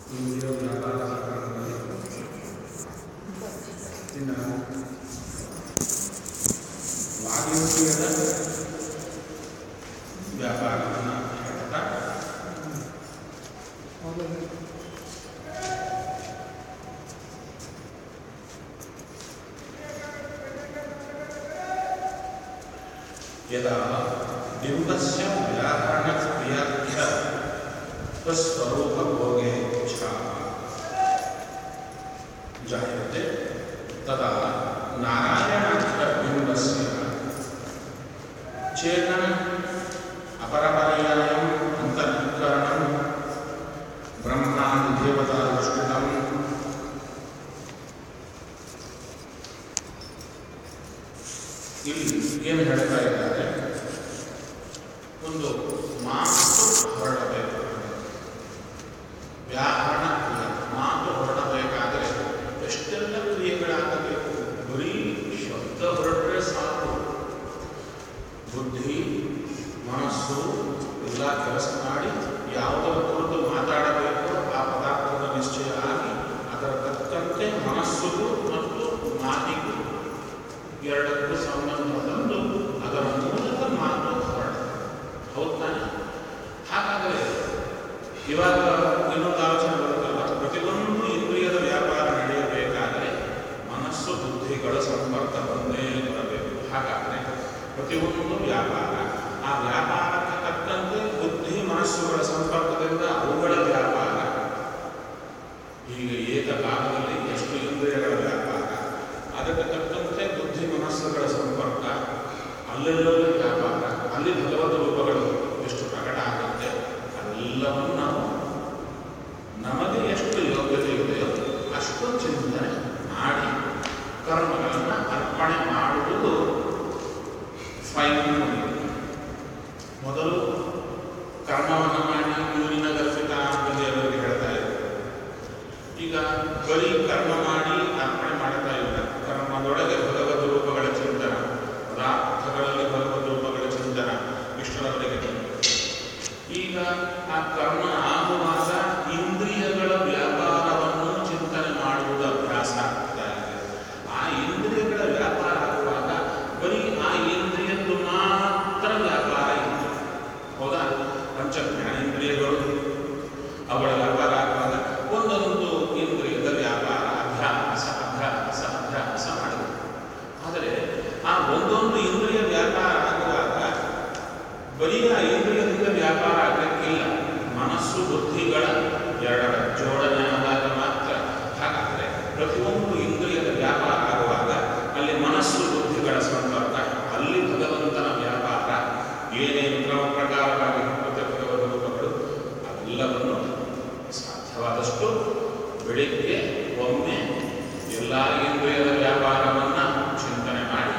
ಇಂದ್ರಿಯ ವ್ಯಾಪಾರ ಪ್ರಕರಣದಲ್ಲಿ ಇನ್ನು ವಾಯುವ್ಯದ ವ್ಯಾಪಾರವನ್ನು ಹೇಳ್ತಾ ಯದಾ ಬಿಂಬಸ್ಯ ವ್ಯಾಕರಣಕ್ರಿಯಾಖ್ಯ ಸ್ವಸ್ವರೂಪಭೋಗೆ ಇಚ್ಛಾ ಜಾಯತೆ ತದಾ ನಾರಾಯಣಾಖ್ಯಬಿಂಬಸ್ಯ ಚೇತನ ಅಪರಪರ್ಯಾಯಂ ಅಂತಃಕರಣಂ ಬ್ರಹ್ಮಾದಿದೇವತಾನುಷ್ಠಿತಂ ಇಲ್ಲಿ ಏನು ಹೇಳ್ತಾ ಇದ್ದಾರೆ ಒಂದು ಮಾತು ಹೊರಡಬೇಕು ವ್ಯಾಕರಣ ಕ್ರಿಯೆ ಮಾತು ಹೊರಡಬೇಕಾದರೆ ಎಷ್ಟೆಲ್ಲ ಕ್ರಿಯೆಗಳಾಗಬೇಕು ಬರೀ ಶಬ್ದ ಹೊರಟ್ರೆ ಸಾಕು ಬುದ್ಧಿ ಮನಸ್ಸು ಎಲ್ಲ ಕೆಲಸ ಮಾಡಿ ಯಾವುದರ ಕುರಿತು ಮಾತಾಡಬೇಕು ಆ ಪದಾರ್ಥದ ನಿಶ್ಚಯ ಆಗಿ ಅದರ ತಕ್ಕಂತೆ ಮನಸ್ಸಿಗೂ ಮತ್ತು ಮಾತಿಗೂ ಎರಡಕ್ಕೂ ಸಂಬಂಧ ತಂದು ಅದರ ಮೂಲಕ ಮಾತು ಹೊರಡುತ್ತೆ ಹೌದು ತಾನೆ ಹಾಗಾದರೆ ಇವಾಗ ಇನ್ನೊಂದು ಆಲೋಚನೆ ಬರುತ್ತಲ್ಲ ಪ್ರತಿಯೊಂದು ಇಂದ್ರಿಯದ ವ್ಯಾಪಾರ ನಡೆಯಬೇಕಾದರೆ ಮನಸ್ಸು ಬುದ್ಧಿಗಳ ಸಂಪರ್ಕ ಬಂದೇ ಬರಬೇಕು ಹಾಗಾದರೆ ಪ್ರತಿಯೊಂದು ವ್ಯಾಪಾರ ಆ ವ್ಯಾಪಾರಕ್ಕೆ ತಕ್ಕಂತೆ ಬುದ್ಧಿ ಮನಸ್ಸುಗಳ ಸಂಪರ್ಕದಿಂದ ಅವುಗಳ ವ್ಯಾಪಾರ ಹೀಗೆ ಏಕಕಾಲದಲ್ಲಿ ಎಷ್ಟು ಇಂದ್ರಿಯಗಳ ವ್ಯಾಪಾರ ಅದಕ್ಕೆ ತಕ್ಕಂತೆ ಬುದ್ಧಿ ಮನಸ್ಸುಗಳ ಸಂಪರ್ಕ ಅಲ್ಲೆಲ್ಲಲ್ಲಿ ವ್ಯಾಪಾರ ಅಲ್ಲಿ ಭಗವದ್ ರೂಪಗಳು ಎಷ್ಟು ಪ್ರಕಟ ಆಗುತ್ತೆ ಅದೆಲ್ಲವನ್ನು ನಾವು ನಮಗೆ ಎಷ್ಟು ಯೋಗ್ಯತೆ ಇದೆಯೋ ಅಷ್ಟು ಚಿಂತನೆ ಮಾಡಿ ಕರ್ಮಗಳನ್ನು ಅರ್ಪಣೆ ಮಾಡುವುದು ಫೈನ್ ಮೊದಲು ಕರ್ಮವನ್ನು ಮಾಡಿ ಊರಿನ ಗರ್ಭಿತ ಅಂತ ದೇವರಿಗೆ ಹೇಳ್ತಾ ಇದ್ದಾರೆ ಈಗ ಬರೀ ಕರ್ಮ ಮಾಡಿ ಅರ್ಪಣೆ ಮಾಡ್ತಾ ಇಲ್ಲ ಕರ್ಮದೊಳಗೆ ಭಗವದ್ ರೂಪಗಳ ಚಿಂತನ ಪದಾರ್ಥಗಳಲ್ಲಿ ಭಗವದ್ ರೂಪಗಳ ಚಿಂತನ ಇಷ್ಟರವರೆಗೆ ಈಗ ಆ ಕರ್ಮ ಆಗುವಾಗ ಇಂದ್ರಿಯಗಳ ವ್ಯಾಪಾರವನ್ನು ಚಿಂತನೆ ಮಾಡುವುದು ಅಭ್ಯಾಸ ಆಗ್ತಾ ಇದೆ ಆ ಇಂದ್ರಿಯಗಳ ವ್ಯಾಪಾರ ಆಗುವಾಗ ಬರೀ ಆ ಇಂದ್ರಿಯದ್ದು ಮಾತ್ರ ವ್ಯಾಪಾರ ಇದೆ ಹೌದಾ ಪಂಚ ಜ್ಞಾನೇಂದ್ರಿಯಗಳು ಅವುಗಳ ವ್ಯಾಪಾರ ಆಗುವಾಗ ಒಂದೊಂದು ಇಂದ್ರಿಯದ ವ್ಯಾಪಾರ ಅಭ್ಯಾಸ ಅಭ್ಯಾಸ ಅಭ್ಯಾಸ ಮಾಡಬೇಕು ಆದರೆ ಆ ಒಂದೊಂದು ಇಂದ್ರಿಯ ವ್ಯಾಪಾರ ಆಗುವಾಗ ಬರೀ ಆ ಇಂದ್ರಿಯದಿಂದ ವ್ಯಾಪಾರ ಆಗಲಿಕ್ಕಿಲ್ಲ ಮನಸ್ಸು ಬುದ್ಧಿಗಳ ಎರಡರ ಜೋಡಣೆ ಆದಾಗ ಮಾತ್ರ ಹಾಗಾದರೆ ಪ್ರತಿಯೊಂದು ಇಂದ್ರಿಯದ ವ್ಯಾಪಾರ ಆಗುವಾಗ ಅಲ್ಲಿ ಮನಸ್ಸು ಬುದ್ಧಿಗಳ ಸಂಪರ್ಕ ಅಲ್ಲಿ ಭಗವಂತನ ವ್ಯಾಪಾರ ಏನೇನು ಕ್ರಮ ಪ್ರಕಾರವಾಗಿ ಹುಟ್ಟುತ್ತೆ ಭಗವದ್ ರೂಪಗಳು ಅವೆಲ್ಲವನ್ನು ಸಾಧ್ಯವಾದಷ್ಟು ಬೆಳಿಗ್ಗೆ ಒಮ್ಮೆ ಎಲ್ಲ ಇಂದ್ರಿಯದ ವ್ಯಾಪಾರವನ್ನು ಚಿಂತನೆ ಮಾಡಿ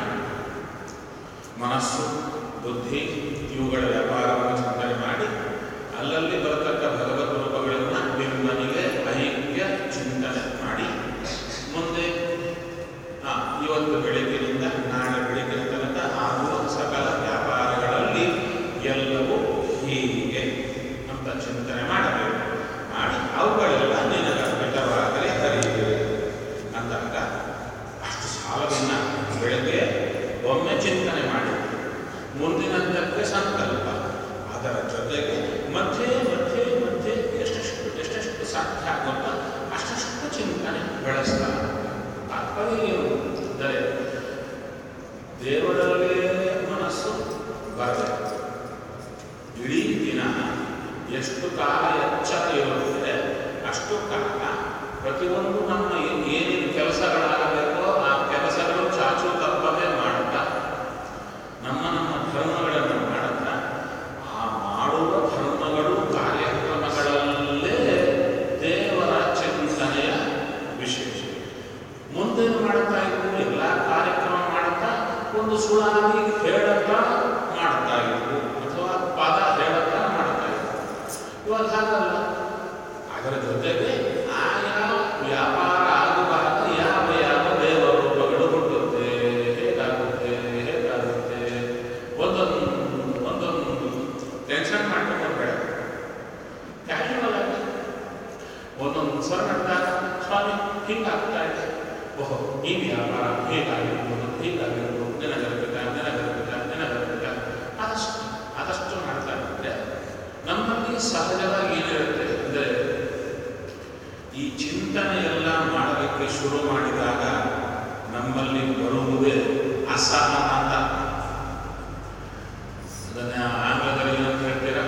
ಮನಸ್ಸು ಬುದ್ಧಿ ಇವುಗಳ ವ್ಯಾಪಾರವನ್ನು ಚಿಂತನೆ ಮಾಡಿ ಅಲ್ಲಲ್ಲಿ ಬರತಕ್ಕ ಭಗವದ್ ರೂಪಗಳನ್ನು ಬಿಂಬನಿಗೆ ಐಕ್ಯ ಚಿಂತನೆ ಮಾಡಿ ಮುಂದೆ ಆ, ಇವತ್ತು ಬೆಳಗ್ಗಿನಿಂದ ನಾಳೆ ಬೆಳಗ್ಗಿನ ತನಕ ಆಗುವ ಸಕಲ ವ್ಯಾಪಾರಗಳಲ್ಲಿ ಎಲ್ಲವೂ ಹೀಗೆ ಅಂತ ಚಿಂತನೆ ಮಾಡಬೇಕು ಮಾಡಿ ಅವುಗಳೆಲ್ಲ ನಿನಗೆ ಅರ್ಪಿತವಾಗಲಿ ಹರಿಯಿದೆ ಅಂದಾಗ ಅಷ್ಟು ಸಾಲವನ್ನು ಬೆಳಗ್ಗೆ ಒಮ್ಮೆ ಚಿಂತನೆ ಮಾಡಿ ಮುಂದಿನದ್ದಕ್ಕೆ ಸಂಕಲ್ಪ ಅದರ ಜೊತೆಗೆ ಮಧ್ಯೆ ಮಧ್ಯೆ ಮಧ್ಯೆ ಎಷ್ಟೆಷ್ಟು ಎಷ್ಟೆಷ್ಟು ಸಾಧ್ಯ ಆಗುತ್ತೋ ಅಷ್ಟಷ್ಟು ಚಿಂತನೆ ಬೆಳೆಸ್ತಾ ತಾತ್ಪರ್ಯ ಏನು ಅಂದರೆ ದೇವರಲ್ಲೇ ಮನಸ್ಸು ಬರಬೇಕು ಇಡೀ ದಿನ ಎಷ್ಟು ಕಾಲ ಎಚ್ಚರ ಇರುತ್ತೆ ಅಷ್ಟು ಕಾಲ ಪ್ರತಿಯೊಂದು ನಮ್ಮ ಏನ್- ಏನೇನು ಕೆಲಸಗಳಾಗಬೇಕೋ ಆ ಕೆಲಸಗಳು ಚಾಚು ತಪ್ಪದೆ ಮಾಡುತ್ತಾ ನಮ್ಮ ನಮ್ಮ ಧರ್ಮಗಳನ್ನು ಮಾಡುತ್ತಾ ಆ ಮಾಡುವ ಧರ್ಮಗಳು ಕಾರ್ಯಕ್ರಮಗಳಲ್ಲೇ ದೇವರ ಚಿಂತನೆಯ ವಿಶೇಷ ಮುಂದೇನು ಮಾಡ್ತಾ ಇದ್ರು ಎಲ್ಲ ಕಾರ್ಯಕ್ರಮ ಮಾಡುತ್ತಾ ಒಂದು ಸುಳಾಗಿ ಹೇಳುತ್ತಾ ಮಾಡ್ತಾ ಇದ್ರು ಅಥವಾ ಪದ ಹೇಳುತ್ತಾ ಮಾಡ್ತಾ ಇದ್ರು ಇವಾಗ ಹಾಗಲ್ಲ ಅದರ ಜೊತೆಗೆ ಆಯಾ ವ್ಯಾಪಾರ ಆಗುವಾಗ ಯಾವ ಯಾವ ದೇವ ರೂಪಗಳು ಹುಟ್ಟುತ್ತೆ ಹೇಗಾಗುತ್ತೆ ಹೇಗಾಗುತ್ತೆ ಒಂದೊಂದು ಒಂದೊಂದು ಟೆನ್ಷನ್ ಮಾಡ್ಕೊಂಡು ಬೇಡ ಕ್ಯಾಶುವಲ್ ಆಗಿ ಒಂದೊಂದು ಸಲ ನಡೆದಾಗ ಸ್ವಾಮಿ ಹೀಗಾಗ್ತಾ ಇದೆ ಓಹೋ ಈ ವ್ಯಾಪಾರ ಹೀಗಾಗಿರ್ಬೋದು ಹೀಗಾಗಿರ್ಬೋದು ನೆನಗರ್ಪಿತ ನೆನಗರ್ಪಿತ ನೆನಗರ್ಪಿತ ಆದಷ್ಟು ಆದಷ್ಟು ಮಾಡ್ತಾ ಇದ್ರೆ ನಮ್ಮಲ್ಲಿ ಸಹಜವಾಗಿ ಏನಿರುತ್ತೆ ಅಂದರೆ ಈ ಚಿಂತನೆ ಎಲ್ಲ ಮಾಡಲಿಕ್ಕೆ ಶುರು ಮಾಡಿದಾಗ ನಮ್ಮಲ್ಲಿ ಬರುವುದೇ ಅಸಹಮತ ಅದನ್ನ ಆಂಗ್ಲದಲ್ಲಿ ಏನಂತ ಹೇಳ್ತೀರಾ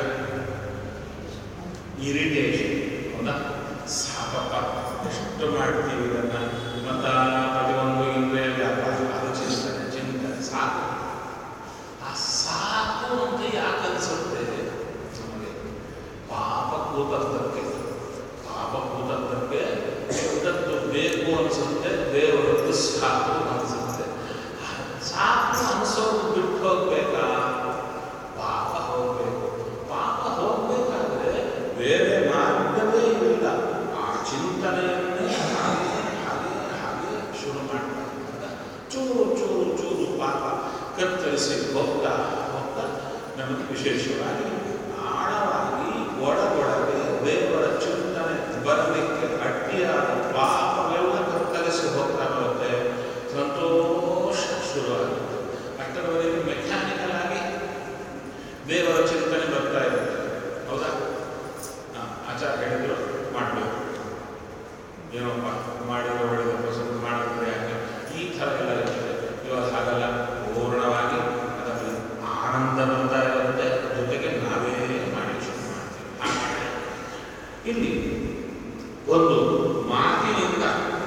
ಇರಿಟೇಷನ್ ಹೌದಾ ಸಾಕಪ್ಪ ಎಷ್ಟು ಮಾಡ್ತೀವಿ ಇದನ್ನ ಮತ್ತ ಪ್ರತಿಯೊಂದು ಇಂದ್ರಿಯ ವ್ಯಾಪಾರ ಅದು ಚಿಂತನೆ ಚಿಂತನೆ ಸಾಕು ಆ ಸಾಕು ಅಂತ ಯಾಕೆ ಅನ್ಸುತ್ತೆ ನಮಗೆ ಪಾಪ ಕೂತದ್ದಕ್ಕೆ ಪಾಪ ಕೂತದ್ದಕ್ಕೆ ಎಂಥದ್ದು ಬೇಕು ಅನ್ಸುತ್ತೆ ದೇವರದ್ದು ಸಾಕು ಅನ್ಸುತ್ತೆ ಆ ಸಾಕು ಅನ್ಸೋದು ಬಿಟ್ಟು ಹೋಗ್ಬೇಕಾ ಪಾಪ ಹೋಗ್ಬೇಕು ಪಾಪ ಹೋಗ್ಬೇಕಾದ್ರೆ ಬೇರೆ ಮಾರ್ಗವೇ ಇಲ್ಲ ಆ ಚಿಂತನೆಯನ್ನೇ ಹಾಗೆ ಹಾಗೆ ಹಾಗೆ ಶುರು ಮಾಡ್ತಾ ಇದ್ದಾಗ ಚೂರು ಚೂರು ಚೂರು ಪಾಪ ಕತ್ತರಿಸಿ ಹೋಗ್ತಾ ಹೋಗ್ತಾ ನಮಗೆ ವಿಶೇಷವಾಗಿ ಆಳವಾಗಿ ಒಳಗೊಳಗೆ ದೇವರ ಚಿಂತನೆ ಬರಲಿಕ್ಕೆ ಅಡ್ಡಿಯಾದ ಪಾಪವೆಲ್ಲ ಕತ್ತರಿಸಿ ಹೋಗ್ತಾ ಬರುತ್ತೆ ಸಂತೋಷ ಶುರುವಾಗುತ್ತೆ ಅಷ್ಟರವರೆಗೆ ಮೆಕ್ಯಾನಿಕಲ್ ಆಗಿ ದೇವರ ಚಿಂತನೆ ಬರ್ತಾ ಇರುತ್ತೆ ಹೌದಾ ಆ, ಆಚಾರ್ಯ ಹೇಳಿದ್ರು ಮಾಡಬೇಕು ಏನಪ್ಪ ಮಾಡಿರೋ ಹೊಡೆದ ಸ್ವಲ್ಪ ಮಾಡಿದ್ರೆ ಯಾಕೆ ಈ ಥರ ಎಲ್ಲ ಇರ್ತದೆ ಇವಾಗ ಹಾಗಲ್ಲ ಪೂರ್ಣವಾಗಿ ಅದರಲ್ಲಿ ಆನಂದ ಬರ್ತಾ ಇರುತ್ತೆ ಜೊತೆಗೆ ನಾವೇ ಮಾಡಿ ಶುರು ಮಾಡ್ತೀವಿ ಹಾಗೆ ಇಲ್ಲಿ ಒಂದು ಮಾತಿನಿಂದ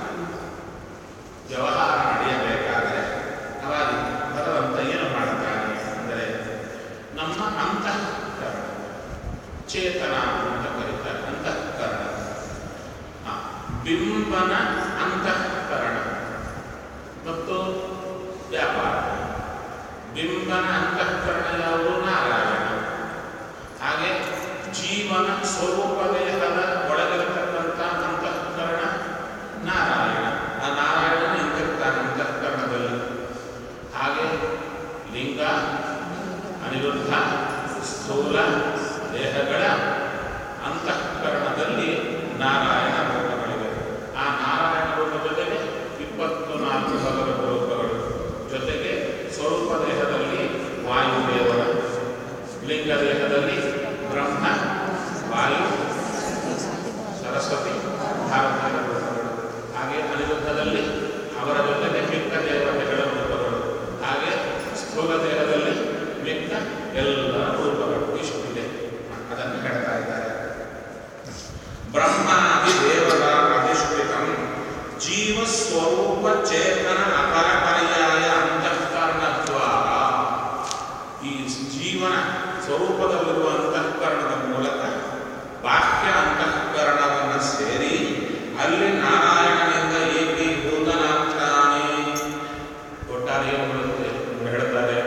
ವ್ಯವಹಾರ ನಡೆಯಬೇಕಾದರೆ ಅವಾಗ ಭಗವಂತ ಏನು ಮಾಡುತ್ತಾನೆ ಅಂದರೆ ನಮ್ಮ ಅಂತಃಕರಣ ಚೇತನ ಅಂತ ಕರೀತಾರೆ ಅಂತಃಕರಣ ಆ, ಬಿಂಬನ ಅಂತಃಕರಣ ಮತ್ತು ವ್ಯಾಪಾರ ಬಿಂಬನ ಅಂತಃಕರಣ ಯಾವುದು ನಾರಾಯಣ ಹಾಗೆ ಜೀವನ ಸ್ವರೂಪ ದೇಹದ ಒಳಗಿರತಕ್ಕಂಥ ಅಂತಃಕರಣ ನಾರಾಯಣ ಆ ನಾರಾಯಣ ನಿಂತಿರ್ತಾನೆ ಅಂತಃಕರಣದಲ್ಲಿ ಹಾಗೆ ಲಿಂಗ ಅನಿರುದ್ಧ ಸ್ಥೂಲ ದೇಹಗಳ ಅಂತಃಕರಣದಲ್ಲಿ ನಾರಾಯಣ ರೂಪಗಳಿವೆ ಆ ನಾರಾಯಣ ರೂಪ ಜೊತೆಗೆ ಇಪ್ಪತ್ತು ನಾಲ್ಕು ಭಗವತ್ ರೂಪಗಳು ಜೊತೆಗೆ ಸ್ವರೂಪ ದೇಹದಲ್ಲಿ ವಾಯುದೇವರ ಲಿಂಗ ದೇಹದಲ್ಲಿ ಬ್ರಹ್ಮ ವಾಯು ಸರಸ್ವತಿ ಭಾರತೀಯ ರೂಪಗಳು ಹಾಗೆ ಅನಿರುದ್ಧದಲ್ಲಿ ಅವರ ಜೊತೆಗೆ ಮಿಕ್ಕ ದೇವತೆಗಳ ರೂಪಗಳು ಹಾಗೆ ಸ್ಥೂಲ ದೇಹದಲ್ಲಿ ಮಿಕ್ಕ ಎಲ್ಲ ರೂಪಗಳು ಇಷ್ಟಿದೆ ಅದನ್ನು ಹೇಳ್ತಾ ಇದ್ದಾರೆ ಬ್ರಹ್ಮಾದಿ ದೇವರ ಅಧಿಷ್ಠಿತಂ ಜೀವ ಸ್ವರೂಪ ಚೇತನ ಅಪರ ಪರ್ಯಾಯ ಅಂತಃಕರಣದ್ವಾರ ಈ ಜೀವನ ಸ್ವರೂಪದಲ್ಲಿರುವ ಅಂತಃಕರಣದ ಮೂಲಕ ಬಾಹ್ಯ ಅಂತಃಕರಣವನ್ನು ಸೇರಿ ಅಲ್ಲಿ ನಾರಾಯಣನಿಂದ ಏಕೀಭೂತನಾಗ್ತಾನೆ ಒಟ್ಟಾರೆ ಏನು ಬರುತ್ತೆ ಎಂದು ಹೇಳ್ತಾರೆ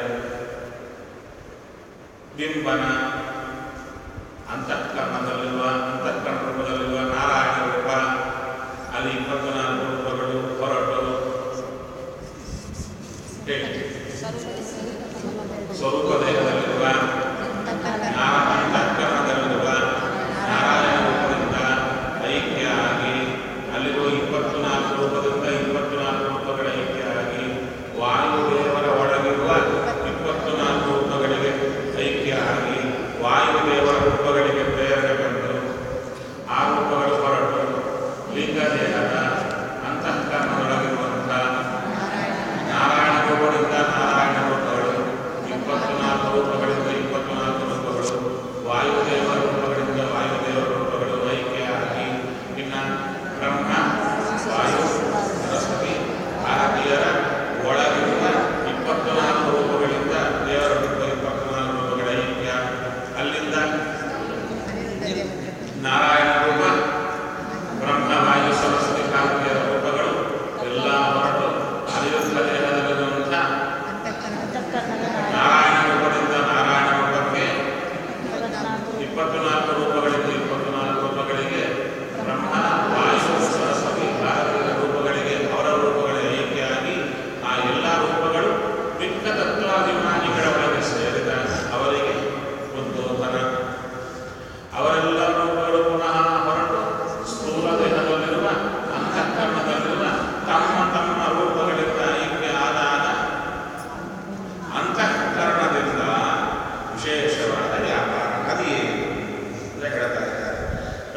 ಬಿಂಬನ ಅಂತಃಕರಣದಲ್ಲಿರುವ ಅಂತಃಕರಣ ರೂಪದಲ್ಲಿರುವ ನಾರಾಯಣ ರೂಪ ಅಲ್ಲಿ ಇಪ್ಪತ್ತು ನಾಲ್ಕು ರೂಪಗಳು ಹೊರಟು ಹೇಳಿ ಸ್ವರೂಪ ದೇಹದಲ್ಲಿರುವ ನಾರಾಯಣ ಅಂತಃಕರಣದಲ್ಲಿರುವ ನಾರಾಯಣ ರೂಪದಿಂದ ಐಕ್ಯ ಆಗಿ ಅಲ್ಲಿರುವ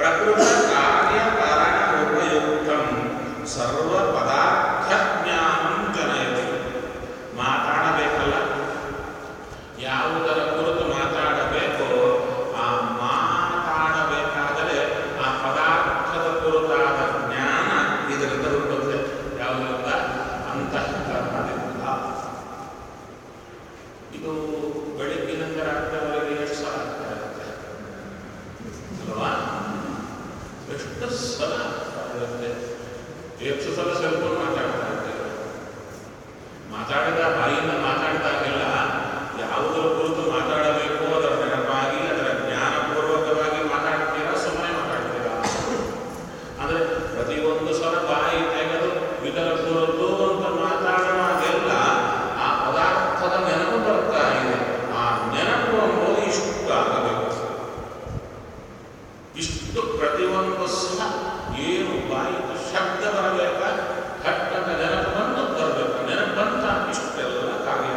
ಪ್ರಕೃತ ಕಾರ್ಯ ಕಾರಣ ಉಪಯುಕ್ತಂ ಸರ್ವ ಪದಾರ್ಥ ಜ್ಞಾನಂ ಜನಯತಿ ಮಾತಾಡಬೇಕಲ್ಲ ಯಾವುದರ ಕುರಿತು ಮಾತಾಡಬೇಕೋ ಆ ಮಾತಾಡಬೇಕಾದರೆ ಆ ಪದಾರ್ಥದ ಕುರಿತಾದ ಜ್ಞಾನ ಇದರಿಂದ ಹುಟ್ಟುತ್ತೆ ಯಾವುದರಿಂದ ಅಂತಃಕರಣದಿಂದ ಇದು ಬೆಳಗ್ಗಿನಿಂದ ರಾತ್ರಿವರೆಗೆ ಎಷ್ಟು ಸಲ ಆಗ್ತಾ ಇರುತ್ತೆ ಅಲ್ವಾ ಎಷ್ಟು ಸಲ ಆಗ್ತಾ ಇರುತ್ತೆ ಎಷ್ಟು ಸಲ ಸೆಲ್ಫೋನ್ ಮಾತಾಡ್ತಾ ಇರ್ತೇವೆ ಮಾತಾಡಿದ ಬಾಯಿಂದ ಮಾತಾಡಿದಾಗೆಲ್ಲ ಯಾವುದರ ಕುರಿತು ಮಾತಾಡಬೇಕು ಅದರ ನೆನಪಾಗಿ ಅದರ ಜ್ಞಾನಪೂರ್ವಕವಾಗಿ ಮಾತಾಡ್ತೀರಾ ಸುಮ್ಮನೆ ಮಾತಾಡ್ತೀರಾ ಅಂದ್ರೆ ಪ್ರತಿಯೊಂದು ಸಲ ಬಾಯಿ ತೆಗೆದು ಇದರ ಕುರಿತು ಅಂತ ಮಾತಾಡುವಾಗೆಲ್ಲ ಆ ಪದಾರ್ಥದ ನೆನಪು ಬರ್ತಾ ಇದೆ ಆ ನೆನಪು ಅನ್ನೋದು ಇಷ್ಟು ಆಗಬೇಕು ಇಷ್ಟು ಪ್ರತಿಯೊಂದು ಸಲ ಏನು ಬಾಯಿದು ಶಬ್ದ ಬರಬೇಕ ಹಟ್ಟದ ನೆನಪು ಬಂದು ಬರಬೇಕು ನೆನಪು ಬಂತ ಇಷ್ಟೆಲ್ಲ ಕಾರ್ಯ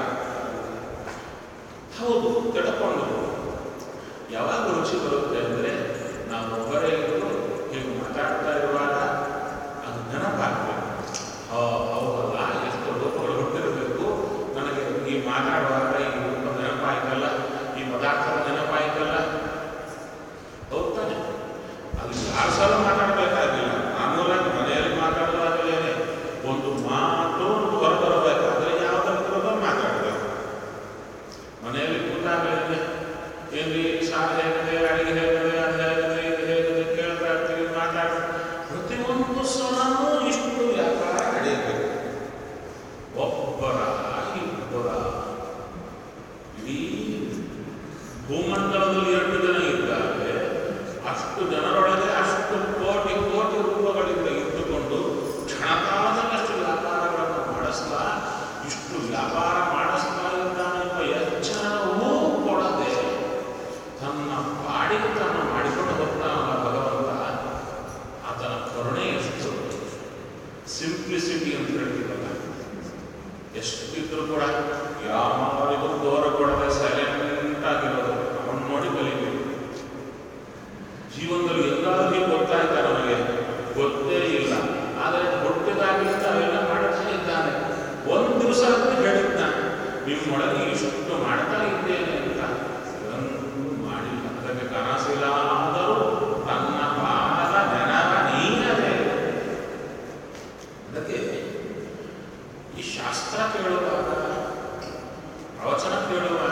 ಹೌದು ತಿಳ್ಕೊಂಡು ಯಾವಾಗ ರುಚಿ ಬರುತ್ತೆ ಅಂದರೆ ನಾವು ಒಬ್ಬರೇ ಇದ್ದು ಹೀಗೆ ಮಾತಾಡ್ತಾ ಇರುವಾಗ ಅದು ನೆನಪಾಗಬೇಕು ಹೌದಲ್ಲ ಎಷ್ಟು ರೂಪಗಳು ಹುಟ್ಟಿರಬೇಕು ನನಗೆ ಈ ಮಾತಾಡುವಾಗ ಈ ರೂಪ ನೆನಪಾಯ್ತಲ್ಲ ಈ ಪದಾರ್ಥದ ನೆನಪಾಯ್ತಲ್ಲ ಹೌದ್ ತಾನೆ ಅದು ಯಾರು ಸಲ ಮಾತಾಡಬೇಕಾಗಿಲ್ಲ ಮಾಮೂಲಾಗಿ ಮನೆಯಲ್ಲಿ ಮಾತಾಡುವಾಗಲೇ ಒಂದು ಮಾತು ಹೊರಬರಬೇಕಾದ್ರೆ ಯಾವುದರ ಕುರಿತು ಮಾತಾಡಬೇಕು ಮನೆಯಲ್ಲಿ ಕೂತಾಗಲೇ ಏನ್ರಿ ಸಾಲ ಹೇಗಿದೆ ಅಡಿಗೆ ಹೇಗಿದೆ ಅದು ಹೇಗಿದೆ ಇದು ಹೇಗಿದೆ ಕೇಳ್ತಾ ಇರ್ತೀವಿ ಮಾತಾಡ ಪ್ರತಿಯೊಂದು ಸಲನೂ ಇಷ್ಟು ವ್ಯಾಪಾರ ನಡೆಯಬೇಕು ಒಬ್ಬರ ಇಬ್ಬರ ಇಡೀ ಭೂಮಂಡಲದಲ್ಲಿ ಎರಡು ಜನ ಇದ್ದಾರೆ ಅಷ್ಟು ಜನರೊಳಗೆ ಅಷ್ಟು ಕೋಟಿ ಕೋಟಿ ರೂಪಗಳಿಂದ ಇದ್ದುಕೊಂಡು ಕ್ಷಣಕಾಲದಲ್ಲಿ ಅಷ್ಟು ವ್ಯಾಪಾರಗಳನ್ನು ಮಾಡಿಸ್ತಾ ಇಷ್ಟು ವ್ಯಾಪಾರ ಮಾಡಿಸ್ತಾ ಇದ್ದಾನೆ ಎಂಬ ಎಚ್ಚರವೂ ಕೊಡದೆ ತನ್ನ ಪಾಡಿಗೆ ತಾನು ಮಾಡಿಕೊಂಡು ಹೋಗ್ತಾನಲ್ಲ ಭಗವಂತ ಆತನ ಕರುಣೆ ಎಷ್ಟು ಸಿಂಪ್ಲಿಸಿಟಿ ಅಂತ ಹೇಳ್ತೀವಲ್ಲ ಎಷ್ಟಿದ್ರು ಕೂಡ ಯಾರಿಗೂ ತೋರ ಕೊಡದೆ ಸೈಲೆಂಟ್ ಆಗಿರೋದು ಅವನು ನೋಡಿ ಕಲಿಬೇಕು ಜೀವನದಲ್ಲಿ ಎಲ್ಲಾದ್ರೂ ಹೀಗೆ ಗೊತ್ತಾಯ್ತಾ ನಮಗೆ ಗೊತ್ತೇ ಇಲ್ಲ ಆದರೆ ಹುಟ್ಟಿದಾಗಲಿಂದ ಅವೆಲ್ಲ ಮಾಡುತ್ತಾ ಇದ್ದಾನೆ ಒಂದು ದಿವಸ ಅಂತ ಹೇಳಿದ್ದ ನಿಮ್ಮೊಳಗೆ ಇಷ್ಟು ಮಾಡ್ತಾ ಇದ್ದೇನೆ ಅಂತ ಇದೊಂದು ಮಾಡಿಲ್ಲ ಅದಕ್ಕೆ ಕನಸಿಲ್ಲ ಆದರೂ ತನ್ನ ಪಾದ ನೆನಪ ನೀನದೇ ಅದಕ್ಕೆ ಈ ಶಾಸ್ತ್ರ ಕೇಳುವಾಗ ಪ್ರವಚನ ಕೇಳುವಾಗ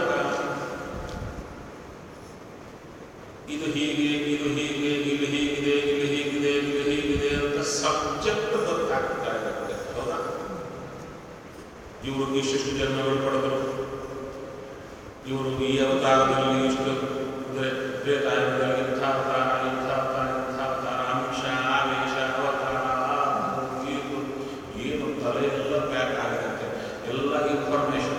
ಇದು ಹೀಗೆ ಇದು ಹೀಗೆ ಇಲ್ಲಿ ಹೀಗಿದೆ ಇಲ್ಲಿ ಹೀಗಿದೆ ಇಲ್ಲಿ ಹೀಗಿದೆ ಅಂತ ಸಬ್ಜೆಕ್ಟ್ ಗೊತ್ತಾಗ್ತಾ ಇರುತ್ತೆ ಹೌದಾ ಇವರು ಇಷ್ಟಿಷ್ಟು ಜನ್ಮಗಳು ಪಡೆದರು ಇವರು ಈ ಅವತಾರದಲ್ಲಿ ಇಷ್ಟು ಅಂದರೆ ತ್ರೇತಾಯುಗದಲ್ಲಿ ಇಂಥ ಅವತಾರ ಇಂಥ ಅವತಾರ ಇಂಥ ಅವತಾರ ಅಂಶ ಆವೇಶ ಅವತಾರ ಇದು ಏನು ತಲೆ ಎಲ್ಲ ಪ್ಯಾಕ್ ಆಗಿರುತ್ತೆ ಎಲ್ಲ ಇನ್ಫಾರ್ಮೇಶನ್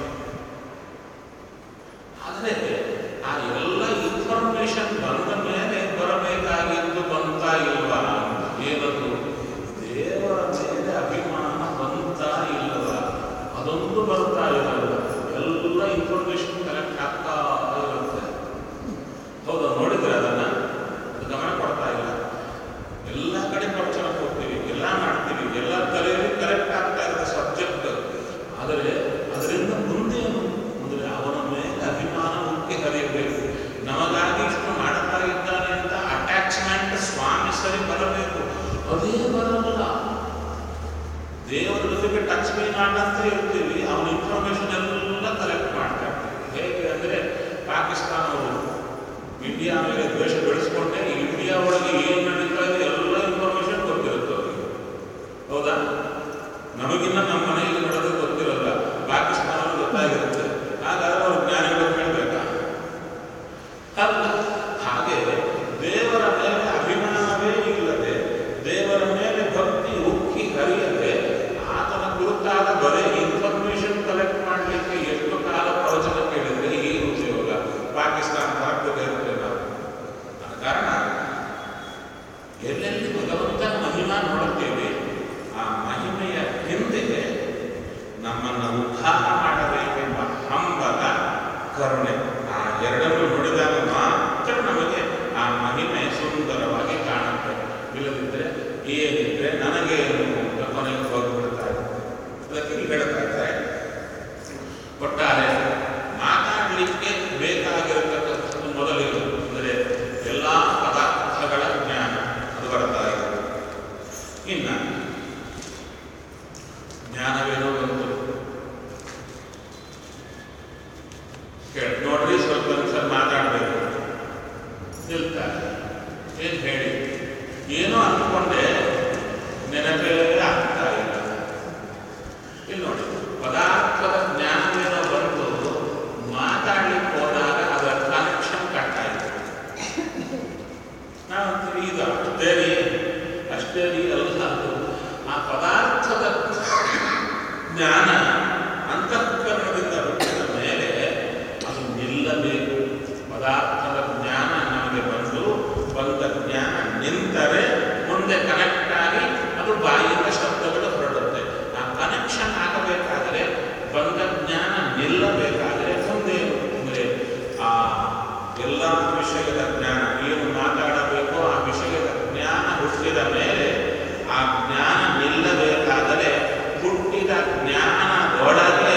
ಆದರೆ ಆ ಎಲ್ಲ ಇನ್ಫಾರ್ಮೇಶನ್ ಬಂದ ಮೇಲೆ ಬರಬೇಕಾಗಿದ್ದು ಬಂತಾ ಇಲ್ವಾ ಅಂತ ಏನದು ದೇವರ ಮೇಲೆ ಅಭಿಮಾನ ಬಂತಾ ಇಲ್ಲವಾ ಅದೊಂದು ಬರ್ತಾ ಇರಲ್ಲ ಎಲ್ಲ ಇನ್ಫಾರ್ಮೇಶನ್ ಕಲೆಕ್ಟ್ ಆಗ್ತಾ ಇರುತ್ತೆ ಹೌದಾ ನೋಡಿದ್ರೆ ಅದನ್ನ ಅದು ಗಮನ ಕೊಡ್ತಾ ಇಲ್ಲ ಎಲ್ಲ ಕಡೆ ಪ್ರವಚನ ಹೋಗ್ತೀವಿ ಎಲ್ಲ ಮಾಡ್ತೀವಿ ಎಲ್ಲ ತಲೆಯಲ್ಲಿ ಕರೆಕ್ಟ್ ಆಗ್ತಾ ಇರುತ್ತೆ ಸಬ್ಜೆಕ್ಟ್ ಆದರೆ ಅದರಿಂದ ಮುಂದೆ ಏನು ಅಂದರೆ ಅವನ ಮೇಲೆ ಅಭಿಮಾನ ಮುಖ್ಯ ಕಲಿಯಬೇಕು ನಮಗಾಗಿ ಇಷ್ಟು ಮಾಡ್ತಾ ಇದ್ದಾನೆ ಅಂತ ಅಟ್ಯಾಚ್ಮೆಂಟ್ ಸ್ವಾಮಿ ಸರಿ ಬರಬೇಕು ಅದೇ ಬರಲ್ಲ ದೇವರ ಜೊತೆಗೆ ಟಚ್ ಮೀ ನಾಟ್ ಅಂತ ಇರ್ತೀವಿ ಅವನ ಇನ್ಫಾರ್ಮೇಶನ್ ಎಲ್ಲ ಕಲೆಕ್ಟ್ ಮಾಡ್ತಾ ಇರ್ತೀವಿ ಹೇಗೆ ಅಂದರೆ ಪಾಕಿಸ್ತಾನವರು ಇಂಡಿಯಾ ಮೇಲೆ ದ್ವೇಷ ಬೆಳೆಸ್ಕೊಂಡೆ ಇಂಡಿಯಾ ಒಳಗೆ ಏನು ನಡೀತಾ ಇದೆ ಎಲ್ಲ ಇನ್ಫಾರ್ಮೇಶನ್ ಗೊತ್ತಿರುತ್ತೆ ಅವರಿಗೆ ಹೌದಾ ನಮಗಿನ್ನ ನಮ್ಮ ಮನೆಯಲ್ಲಿ ನಡೆದು ಗೊತ್ತಿರಲ್ಲ ಪಾಕಿಸ್ತಾನ ಗೊತ್ತಾಗಿರುತ್ತೆ ಹಾಗಾದ್ರೆ ಅವರು ಜ್ಞಾನಿಗಳು ಹೇಳ್ಬೇಕಾ ಅಲ್ಲ ಹಾಗೆ ದೇವರ ಮೇಲೆ ಅಭಿಮಾನವೇ ಇಲ್ಲದೆ ದೇವರ ಮೇಲೆ ಭಕ್ತಿ ಉಕ್ಕಿ ಹರಿಯದೆ ಆತನ ಕುರಿತಾದ ಬರೀ ಇನ್ಫಾರ್ಮೇಶನ್ ಕಲೆಕ್ಟ್ ಮಾಡಲಿಕ್ಕೆ ಎಷ್ಟು ಕಾಲ ಪ್ರವಚನ ಕೇಳಿದ್ರೆ ಏನು ಉಪಯೋಗ ಪಾಕಿಸ್ತಾನ ಭಾರತದ ಇರುತ್ತೆ ನಾವು ಆದ ಕಾರಣ ಎಲ್ಲೆಲ್ಲಿ ಭಗವಂತನ ಮಹಿಮಾ ನೋಡುತ್ತೇವೆ ಆ ಮಹಿಮೆಯ ಹಿಂದೆ ನಮ್ಮನ್ನು ಉದ್ಧಾರ ಮಾಡಬೇಕೆಂಬ ಹಂಬಲ ಕರುಣೆ ಆ ಎರಡನ್ನು ನುಡಿದಾಗ ಮಾತ್ರ ನಮಗೆ ಆ ಮಹಿಮೆ ಸುಂದರವಾಗಿ ಕಾಣುತ್ತೆ ಏನೋ ಅಂದ್ಕೊಂಡೆ ನೆನಪೇ ಆಗ್ತಾ ಇಲ್ಲ ಇಲ್ಲಿ ನೋಡಿ ಪದಾರ್ಥದ ಜ್ಞಾನವೇನೋ ಬಂತು ಮಾತಾಡ್ಲಿಕ್ಕೆ ಹೋದಾಗ ಅದರ ಕನೆಕ್ಷನ್ ಕಟ್ ಆಯಿತು ನಾವು ಅಂತೀವಿ ಇದು ಅಷ್ಟೇ ರೀ ಅಷ್ಟೇ ರೀ ಅಲ್ಲ ಅದು ಆ ಪದಾರ್ಥದ ಜ್ಞಾನ ಅಂತಃಕರಣದಿಂದ ಹುಟ್ಟಿದ ಮೇಲೆ ಅದು ನಿಲ್ಲಬೇಕು ಪದಾರ್ಥದ ಜ್ಞಾನ ನಮಗೆ ಬಂದು ಬಂದ ಜ್ಞಾನ ನಿಂತರೆ ಮುಂದೆ ಕನೆಕ್ಟ್ ಆಗಿ ಅದು ಬಾಯಿಯಿಂದ ಶಬ್ದಗಳು ಹೊರಡುತ್ತೆ ಆ ಕನೆಕ್ಷನ್ ಆಗಬೇಕಾದರೆ ಬಂದ ಜ್ಞಾನ ನಿಲ್ಲಬೇಕಾದರೆ ಮುಂದೆ ಅಂದರೆ ಆ ಎಲ್ಲ ವಿಷಯದ ಜ್ಞಾನ ಏನು ಮಾತಾಡಬೇಕೋ ಆ ವಿಷಯದ ಜ್ಞಾನ ಹುಟ್ಟಿದ ಮೇಲೆ ಆ ಜ್ಞಾನ ನಿಲ್ಲಬೇಕಾದರೆ ಹುಟ್ಟಿದ ಜ್ಞಾನದೊಳಗೆ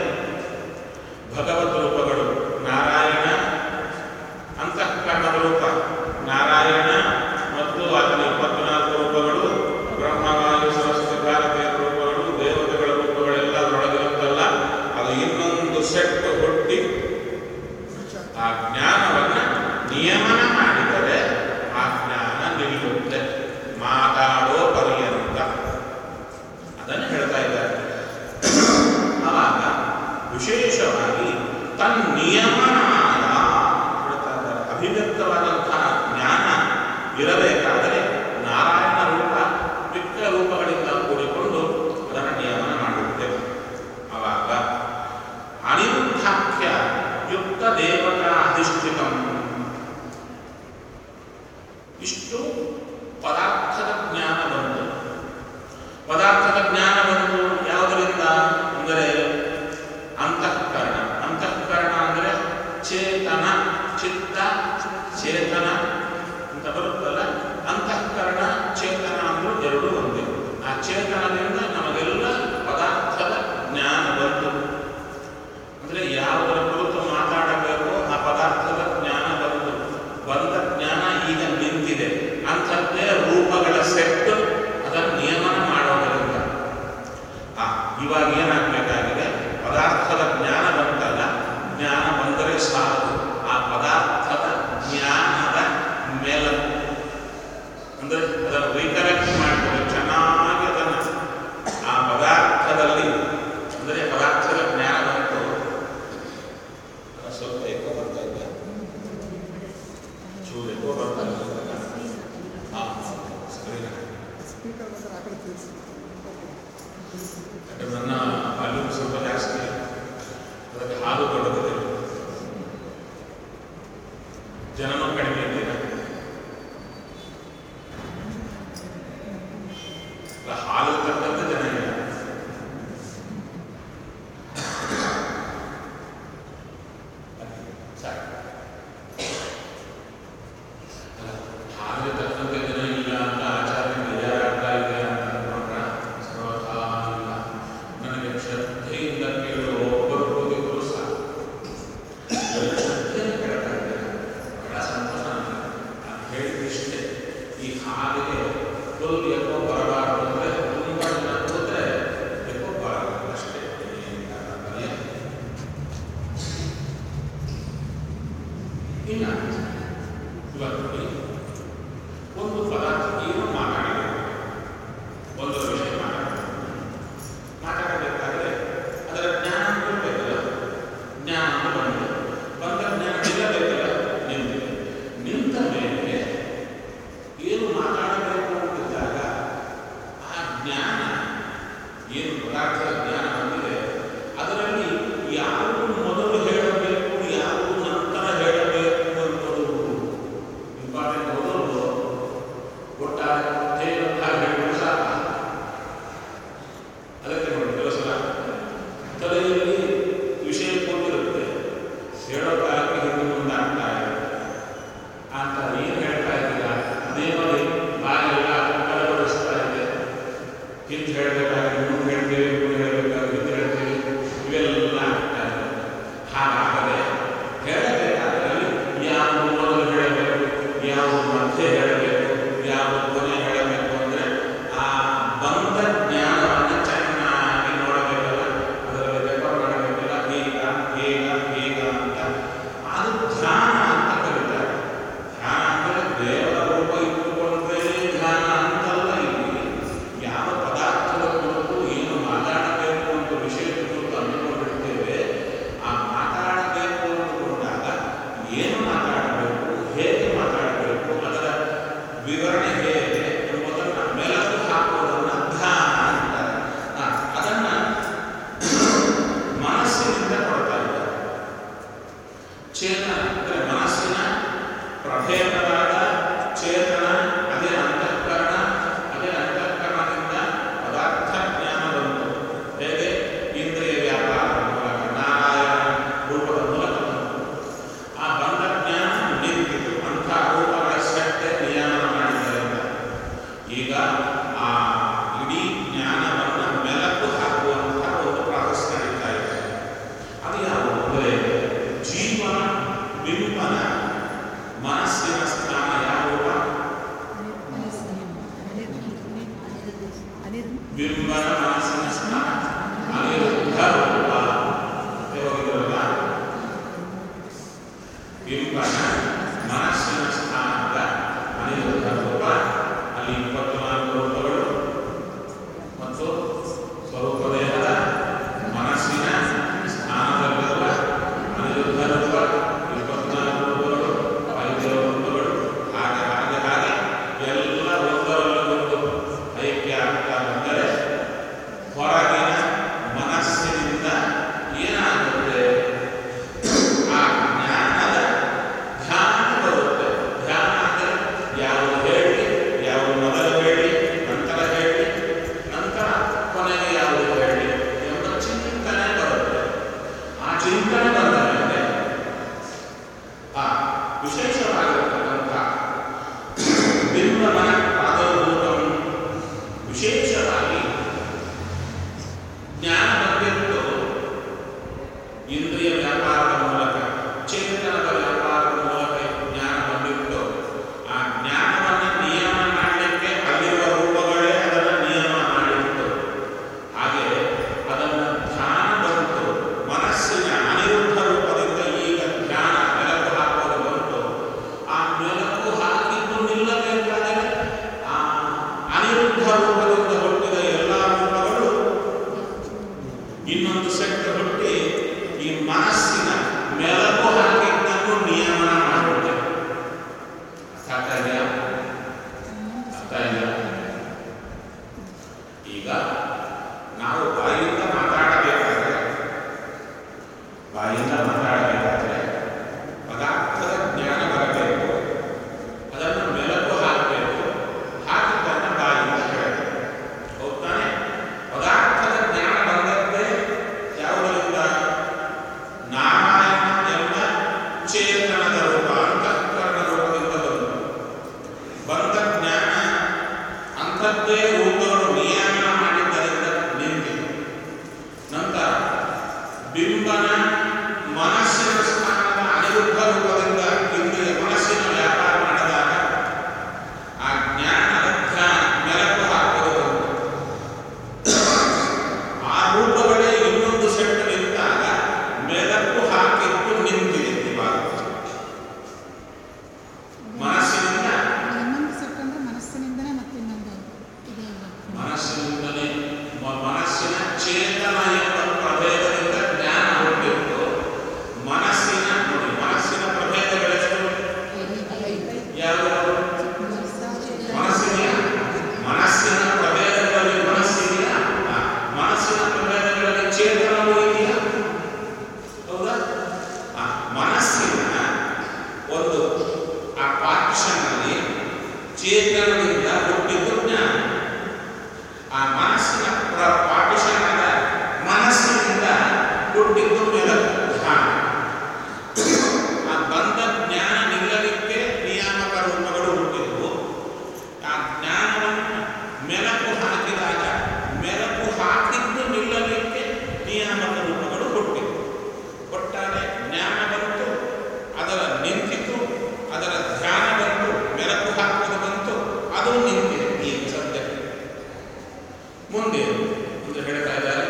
ಭಗವದ್ ರೂಪಗಳು ನಾರಾಯಣ ಅಂತಃಕರಣದ ರೂಪ ನಾರಾಯಣ ಮತ್ತು ಆತನ ಇಪ್ಪತ್ನಾಲ್ಕು ರೂಪಗಳು ಬ್ರಹ್ಮವಾಯು ಸರಸ್ವತಿ ಭಾರತೀಯ ರೂಪಗಳು ದೇವತೆಗಳ ರೂಪಗಳೆಲ್ಲ ಅದರೊಳಗಿರುತ್ತಲ್ಲ ಅದು ಇನ್ನೊಂದು ಸೆಟ್ ಹುಟ್ಟಿ ಆ ಜ್ಞಾನವನ್ನು ನಿಯಮನ ಮಾಡಿದರೆ ಆ ಜ್ಞಾನ ನಿಲ್ಲುತ್ತೆ ಮಾತಾಡೋ ಪರ್ಯಂತ ಅದನ್ನು ಹೇಳ್ತಾ ಇದ್ದಾರೆ ಆವಾಗ ವಿಶೇಷವಾಗಿ ತನ್ನಿಯಮನಾದ ಹೇಳ್ತಾ ಇದ್ದಾರೆ ಅಭಿವ್ಯಕ್ತವಾದಂತಹ ಜ್ಞಾನ ಇರಬೇಕಾದರೆ ನಾರಾಯಣ ರೂಪ ಮಿಕ್ಕ ರೂಪಗಳಿಂದ ಕೂಡಿಕೊಂಡು ಅದನ್ನು ನಿಯಮನ ಮಾಡುತ್ತೆ ಆವಾಗ ಅನಿರುದ್ಧಾಖ್ಯ ಯುಕ್ತ ದೇವತಾ ಅಧಿಷ್ಠಿತಂ ಇಷ್ಟು ಪದಾರ್ಥದ ಜ್ಞಾನ ಬಂತು ಪದಾರ್ಥದ ಜ್ಞಾನ ಬಂತು ಯಾವುದರಿಂದ ಅಂದರೆ ಅಂತಃಕರಣ ಅಂತಃಕರಣ ಅಂದರೆ ಚೇತನ ಚಿತ್ತ ಚೇತನ ಅಂತ ಬರುತ್ತಲ್ಲ ಅಂತಃಕರಣ ಚೇತನ ಅಂದ್ರೂ ಎರಡು ಒಂದೇ ಆ ಚೇತನದಿಂದ ನಮಗೆಲ್ಲ ಪದಾರ್ಥದ ಜ್ಞಾನ ಬಂತು ಅಂದರೆ ಯಾವುದರ ಕುರಿತು ಮಾತಾಡಬೇಕು ಆ ಪದಾರ್ಥದ ಜ್ಞಾನ ಬಂತು ಬಂದ ಜ್ಞಾನ ಈಗ ನಿಂತಿದೆ ಅಂಥದ್ದೇ ರೂಪಗಳ ಸೆಟ್ ಅದನ್ನು ನಿಯಮನ ಮಾಡೋದರಿಂದ ಆ ಇವಾಗ ಏನಾಗಬೇಕಾಗಿದೆ ಪದಾರ್ಥದ ಜ್ಞಾನ ಬಂತಲ್ಲ ಜ್ಞಾನ ಬಂದರೆ ಸಾಲದು ಆ ಪದಾರ್ಥದ ಜ್ಞಾನದ ಮೇಲ ಅಂದರೆ ಅದನ್ನು ರೀಕಲೆಕ್ಟ್ ಮಾಡಿಕೊಂಡು ಚೆನ್ನಾಗಿ ಅದನ್ನು ಆ ಪದಾರ್ಥದಲ್ಲಿ ಅಂದರೆ ಪದಾರ್ಥದ ಜ್ಞಾನ ಬಂತು ಸ್ವಲ್ಪ ಎಕೋ ಬರ್ತಾ ಇದೆ ಚೂರು ಎಕೋ ಬರ್ತಾ ಇದೆ ಹಾಂ ಸರಿನಾ ಸ್ಪೀಕರ್ ಮಾತ್ರ ಆ ಕಡೆ ತಿಳಿಸಿ ಯಾಕಂದ್ರೆ ನನ್ನ ವಾಲ್ಯೂಮ್ ಸ್ವಲ್ಪ ಜಾಸ್ತಿ ಅದಕ್ಕೆ ಹಾಲು ದೊಡ್ಡದಿದೆ ಜನನೂ ಕಡಿಮೆ ಇದ್ದೀರಾ ಅಲ್ಲ, ಹಾಲು ತಕ್ಕಂತೆ ಜನ ಇಲ್ಲ ಸಾಕು ಅಲ್ಲ, ಹಾಲಿಗೆ ತಕ್ಕಂತೆ ಜನ ಇಲ್ಲ ಅಂತ ಆಚಾರ್ಯ ಬೇಜಾರಾಗ್ತಾ ಇದೆ ಅಂತ ಅಂದ್ಕೊಂಡ್ರ ಸರ್ವಥಾ ಇಲ್ಲ ನನಗೆ ಶ್ರದ್ಧೆಯಿಂದ ಕೇಳುವ ಒಬ್ಬರು ಹೋಗಿದ್ರು ಸಾಕು ಬರೀ ಶ್ರದ್ಧೆಯಿಂದ ಕೇಳ್ತಾ ಇದ್ದಾರೆ ಬಹಳ ಸಂತೋಷ ನನಗೆ. ನಾನು ಹೇಳಿದಿಷ್ಟೇ ಈ ಹಾಲಿಗೆ ಫುಲ್ ಎಕೋ ಬರಬಾರದು ಅಂದರೆ ತುಂಬ ಜನ ಕೂತ್ರೆ ಎಕೋ ಬರಲ್ಲ ಅಷ್ಟೇ ಏನಿಲ್ಲ ಅದರಲ್ಲಿ. ಇಲ್ಲ ಇವತ್ತು ನೋಡಿ, ಒಂದು ಪದಾರ್ಥ ಏನು ಮಾತಾಡಿದೆ ಒಂದು ವಿಷಯ ಮಾತಾಡಿದೆ ಮಾತಾಡಬೇಕಾದ್ರೆ ಅದರ ಜ್ಞಾನ ಬರಬೇಕಲ್ಲ ಜ್ಞಾನ ಅಂತ ಬಂದಿದೆ ಬಂದ ಜ್ಞಾನ ನಿಲ್ಲಬೇಕಲ್ಲ ನಿಂತಿದೆ ನಿಂತ ಮೇಲೆ ಏನು ಮಾತಾಡಬೇಕು ಅಂತಿದ್ದಾಗ ಆ ಜ್ಞಾನ ಏನು ಪದಾರ್ಥದ ಜ್ಞಾನ ಬಂದಿದೆ ಅದರಲ್ಲಿ ಯಾವುದು ಮೊದಲು ಹೇಳಬೇಕು ಯಾವುದು ನಂತರ ಹೇಳಬೇಕು ಅನ್ನೋದು ಇಂಪಾರ್ಟೆಂಟ್ ಓದೋದು ಒಟ್ಟಾರೆ ಹೇಳುತ್ತಾರೆ ಹೇಳಿದ್ರೆ ಸಾಕ ಅದಕ್ಕೆ ನೋಡಿ ಕೆಲವು ಸಲ ತಲೆಯಲ್ಲಿ ವಿಷಯ ಕೂತಿರುತ್ತೆ ಹೇಳೋ ಕಾಲಕ್ಕೆ ಹಿಂದೆ ಮುಂದೆ ಆಗ್ತಾ ಇರುತ್ತೆ ಅಂತ ಏನು ಹೇಳ್ತಾ ಇದ್ದೀರಾ ಅದೇ ನೋಡಿ ಬಾಯೆಲ್ಲ ಕಲಬಡಿಸ್ತಾ ಇದೆ ಹಿಂದೆ ಹೇಳಬೇಕಾದ್ರೆ ಮುಂದೆ ಹೇಳ್ತೀವಿ ಮುಂದೆ ಹೇಳಬೇಕಾದ್ರೆ ಹಿಂದೆ ಹೇಳ್ತೀವಿ ಇವೆಲ್ಲ ಆಗ್ತಾ ಇದೆ ಹಾಗಾದರೆ ಹೇಳಬೇಕಾದ್ರೆ ಯಾವುದು ಮೊದಲು ಹೇಳಬೇಕು ಯಾವುದು ಮಧ್ಯೆ ಹೇಳಬೇಕು ಯಾವುದು ಕೊನೆ ಹೇಳಬೇಕು ಅಂದರೆ ಆ ಬಂದ ಜ್ಞಾನವನ್ನು ಚೆನ್ನಾಗಿ ನೋಡಬೇಕಲ್ಲ ಅದರಲ್ಲಿ ರೆಕಾರ್ಡ್ ಮಾಡಬೇಕಲ್ಲ ಈಗ ಈಗ ಈಗ ಅಂತ ಅದು ಧ್ಯಾನ ಅಂತ ಕರೀತಾರೆ ಧ್ಯಾನ ಅಂದರೆ ದೇವರ ರೂಪ ಇಟ್ಟುಕೊಂಡ್ರೆ ಬಿಂಬನ ಮನಸ್ಸಿನ ಸ್ಥಾನ ಅನಿರುದ್ಧ ರೂಪ ಮತ್ತೆ ಹೋಗಿದ್ರಲ್ಲ ಬಿಂಬನ ಮನಸ್ಸಿನ ಸ್ಥಾನದ ಅನಿರುದ್ಧ ರೂಪ ಅಲ್ಲಿ ಇಪ್ಪತ್ನಾಲ್ಕು ರೂಪಗಳು ಮತ್ತು ಸ್ವರೂಪ ದೇಹದ ಮನಸ್ಸಿನ ಸ್ಥಾನದಲ್ಲಿರುವ ಅನಿರುದ್ಧ ರೂಪ ಇಪ್ಪತ್ನಾಲ್ಕು ರೂಪಗಳು ವಾಯುದೇವ ರೂಪಗಳು ಹಾಗೆ ಹಾಗೆ ಹಾಗೆ ಎಲ್ಲ ಒಂದರಲ್ಲಿ ಒಂದು ಐಕ್ಯ ಆಗ್ತಾ ಬಂದರೆ ಹೊರಗಿನ ಮನಸ್ಸಿನಿಂದ ಏನಾಗುತ್ತೆ ಆ ಜ್ಞಾನದ ಧ್ಯಾನ ಬರುತ್ತೆ ಧ್ಯಾನ ಅಂದರೆ ಯಾವುದು ಹೇಳಿ ಯಾವುದು ಮೊದಲು ಹೇಳಿ ನಂತರ ಹೇಳಿ ನಂತರ ಕೊನೆಗೆ ಯಾವುದು ಹೇಳಿ ಎಂಬ ಚಿಂತನೆ ಬರುತ್ತೆ ಆ ಚಿಂತನೆ ಬಂದ ಮೇಲೆ ಆ ವಿಶೇಷವಾಗಿರತಕ್ಕಂಥ ಬಿಂಬಮನ ಪ್ರಾದುರ್ಭೂತಂ ವಿಶೇಷವಾಗಿ ಜ್ಞಾನ ಬಂದಿತ್ತು ಇಂದ್ರಿಯ ವ್ಯಾಪಾರದ ಮೂಲಕ ಚೇತನದ ವ್ಯಾಪಾರದ ಮೂಲಕ ಜ್ಞಾನ ಬಂದಿತ್ತು ಆ ಜ್ಞಾನವನ್ನು ನಿಯಮ ಮಾಡಲಿಕ್ಕೆ ಅಲ್ಲಿರುವ ರೂಪಗಳೇ ಅದನ್ನು ನಿಯಮ ಮಾಡಿತ್ತು ಹಾಗೆ ಅದನ್ನು ಧ್ಯಾನ ಬಂತು ಮನಸ್ಸಿನ ಅನಿರುದ್ಧ ರೂಪದಿಂದ ಈಗ ಧ್ಯಾನ ಮೆಲಕು ಹಾಕೋದು ಬಂತು ಆ ಮೆಲಕು ಹಾಕಿದ್ದು ನಿಲ್ಲಬೇಕಾದರೆ ಆ ಅನಿರುದ್ಧ ರೂಪದಿಂದ ಹುಟ್ಟಿದ ಎಲ್ಲ ರೂಪಗಳು ಇನ್ನೊಂದು ಸೆಟ್ ಹುಟ್ಟಿ ಈ ಮನಸ್ಸಿನ ಮೆಲಕು ಹಾಕಿದ್ದನ್ನು ನಿಯಮನ ಮಾಡುತ್ತೆ ಅರ್ಥ ಇದೆಯಾ ಅರ್ಥ ಇದೆಯಾ ಈಗ ನಾವು ಬಾಯಿಂದ ಮಾತಾಡಬೇಕಾದ್ರೆ ಬಾಯಿಂದ ಮಾತಾಡಬೇಕಾದ್ರೆ ಪದಾರ್ಥದ ಜ್ಞಾನ ಬರಬೇಕು ಅದನ್ನು ಮೆಲಕು ಹಾಕಬೇಕು ಹಾಕಿದ್ದನ್ನು ಬಾಯಿಂದ ಹೇಳಬೇಕು ಹೌದಾನೆ ಪದಾರ್ಥದ ಜ್ಞಾನ ಬಂದದ್ದೇ ಯಾವುದರಿಂದ ನಾರಾಯಣ ಎಂಬ ಚೇತನದ ರೂಪ ಅಂತಃಕರಣ ರೂಪದಿಂದ ಬಂತು ಬಂದ ಜ್ಞಾನ ಅಂಥದ್ದೇ ರೂಪಗಳು ನಿಯಮನ ಮಾಡಿದ್ದರಿಂದ ನಿಂತಿತು ನಂತರ ಬಿಂಬನ ಮನಸ್ಸಿನ ಸ್ಥಾನದ ಅನಿರುದ್ಧ ರೂಪದಿಂದ ಇಂದ್ರಿಯ ಮನಸ್ಸಿನ ವ್ಯಾಪಾರ ಮಾಡಿದಾಗ ಆ ಜ್ಞಾನದ ಧ್ಯಾನ ಮೆಲಕು ಹಾಕೋದು ಬಂತು. ಆ ರೂಪಗಳೇ ಇನ್ನೊಂದು ಸೆಟ್ ನಿಂತಾಗ ಮೆಲಕು ಹಾಕಿದ್ದು ನಿಂತಿದೆ ಇವಾಗ ಮನಸ್ಸಿನಿಂದ ಇನ್ನೊಂದು ಸೆಟ್ ಅಂದ್ರೆ ಮನಸ್ಸಿನಿಂದನೇ ಮತ್ತೆ ಇನ್ನೊಂದು ಇದೆ ಅಲ್ವಾ? ಮನಸ್ಸಿನಿಂದಲೇ ಮ- ಮನಸ್ಸಿನ ಚೇತನ ಎಂಬ ಪ್ರಭೇದದಿಂದ ಜ್ಞಾನ ಹುಟ್ಟಿತ್ತು ಮನಸ್ಸಿನ ನೋಡಿ ಮನಸ್ಸಿನ ಪ್ರಭೇದಗಳೆಷ್ಟು ಯಾವುದು ಮನಸ್ಸಿದೆಯಾ ಮನಸ್ಸಿನ ಪ್ರಭೇದಗಳಲ್ಲಿ ಮನಸ್ಸಿದೆಯಾ ಆ, ಮನಸ್ಸಿನ ಪ್ರಭೇದಗಳಲ್ಲಿ ಚೇತನವೂ ಇದೆಯಾ ಹೌದಾ ಆ, ಮನಸ್ಸಿನ ಒಂದು ಆ ಪಾರ್ಟಿಷನ್ನಲ್ಲಿ ಚೇತನದಿಂದ ಹುಟ್ಟಿದ್ದು ಜ್ಞಾನ ಆ ಮನಸ್ಸಿನ ಪ್ರ- ಪಾರ್ಟಿಷನ್ ಆದ ಮನಸ್ಸಿನಿಂದ ಹುಟ್ಟಿದ್ದು ಮೆಲಕು ಧ್ಯಾನ ಆ ಬಂದ ಜ್ಞಾನ ನಿಲ್ಲಲಿಕ್ಕೆ ನಿಯಾಮಕ ರೂಪಗಳು ಹುಟ್ಟಿದವು ಆ ಜ್ಞಾನವನ್ನು ಮೆಲಕು ಹಾಕಿದಾಗ ಮೆಲಕು ಹಾಕಿದ್ದು ನಿಲ್ಲಲಿಕ್ಕೆ ನಿಯಾಮಕ ರೂಪಗಳು ಹುಟ್ಟಿದವು ಒಟ್ಟಾರೆ ಜ್ಞಾನ ಬಂತು ಅದರ ನಿಂತಿತು ಅದರ ಧ್ಯಾನ ಬಂತು ಮೆಲಕು ಹಾಕೋದು ಬಂತು ಅದು ನಿಂತಿದೆ ಈಗ ಸದ್ಯಕ್ಕೆ ಮುಂದೆ ಮುಂದೆ ಹೇಳ್ತಾ ಇದ್ದಾರೆ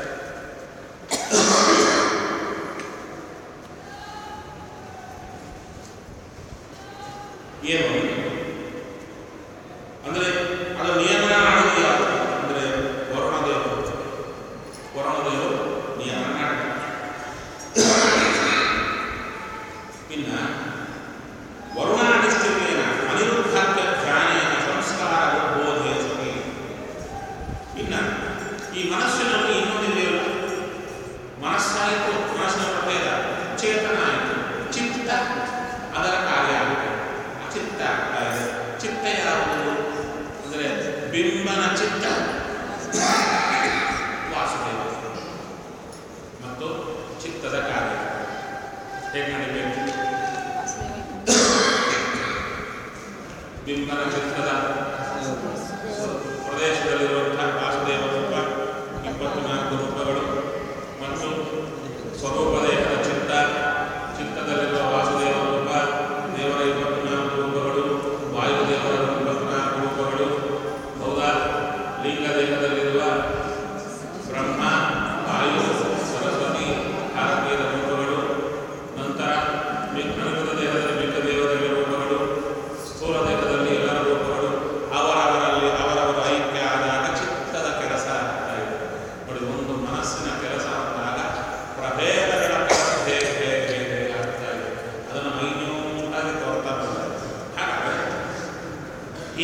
ಏನು ಅಂದ್ರೆ ಅದು ನಿಯಮನ ಮಾಡೋದು ಯಾವುದು ಅಂದ್ರೆ ವರುಣದೇವರು ವರುಣದೇವರು ನಿಯಮನ ಮಾಡ್ತಾರೆ ಇನ್ನ ವರುಣಾಧಿಷ್ಠಿತೇನ ಅನಿರುದ್ಧಕ್ಕೆ ಧ್ಯಾನೇನ ಸಂಸ್ಕಾರ ಬೋಧೆ ಸತಿ ಇನ್ನ ಈ ಮನಸ್ಸಿನಲ್ಲಿ ಇನ್ನೊಂದಿದೆಯಲ್ಲ ಮನಸ್ಸಾಯಿತು ಮನಸ್ಸಿನ ಪ್ರಭೇದ ಚೇತನ ಆಯಿತು ಚಿತ್ತ ಅದರ ಕಾರ್ಯ ಆಗುತ್ತೆ ಆ ಚಿತ್ತ ಆಗ್ತಾ ಇದೆ ಚಿತ್ತ ಯಾವುದು ಅಂದರೆ ಬಿಂಬನ ಚಿತ್ತ ವಾಸುದೇವ ಮತ್ತು ಚಿತ್ತದ ಕಾರ್ಯ ಹೇಗೆ ನಡೀಬೇಕು ಬಿಂಬನ ಚಿತ್ರದ ಪ್ರದೇಶದಲ್ಲಿರುವಂತಹ ವಾಸುದೇವ ರೂಪ ಇಪ್ಪತ್ನಾಲ್ಕು ರೂಪಗಳು ಮತ್ತು ಸ್ವರೂಪ ದೇಹದ ಚಿತ್ತ ಚಿತ್ತದಲ್ಲಿರುವ ವಾಸುದೇವ ರೂಪ ದೇವರ ಇಪ್ಪತ್ನಾಲ್ಕು ರೂಪಗಳು ವಾಯುದೇವರ ಇಪ್ಪತ್ನಾಲ್ಕು ರೂಪಗಳು ಹೌದಾ ಲಿಂಗ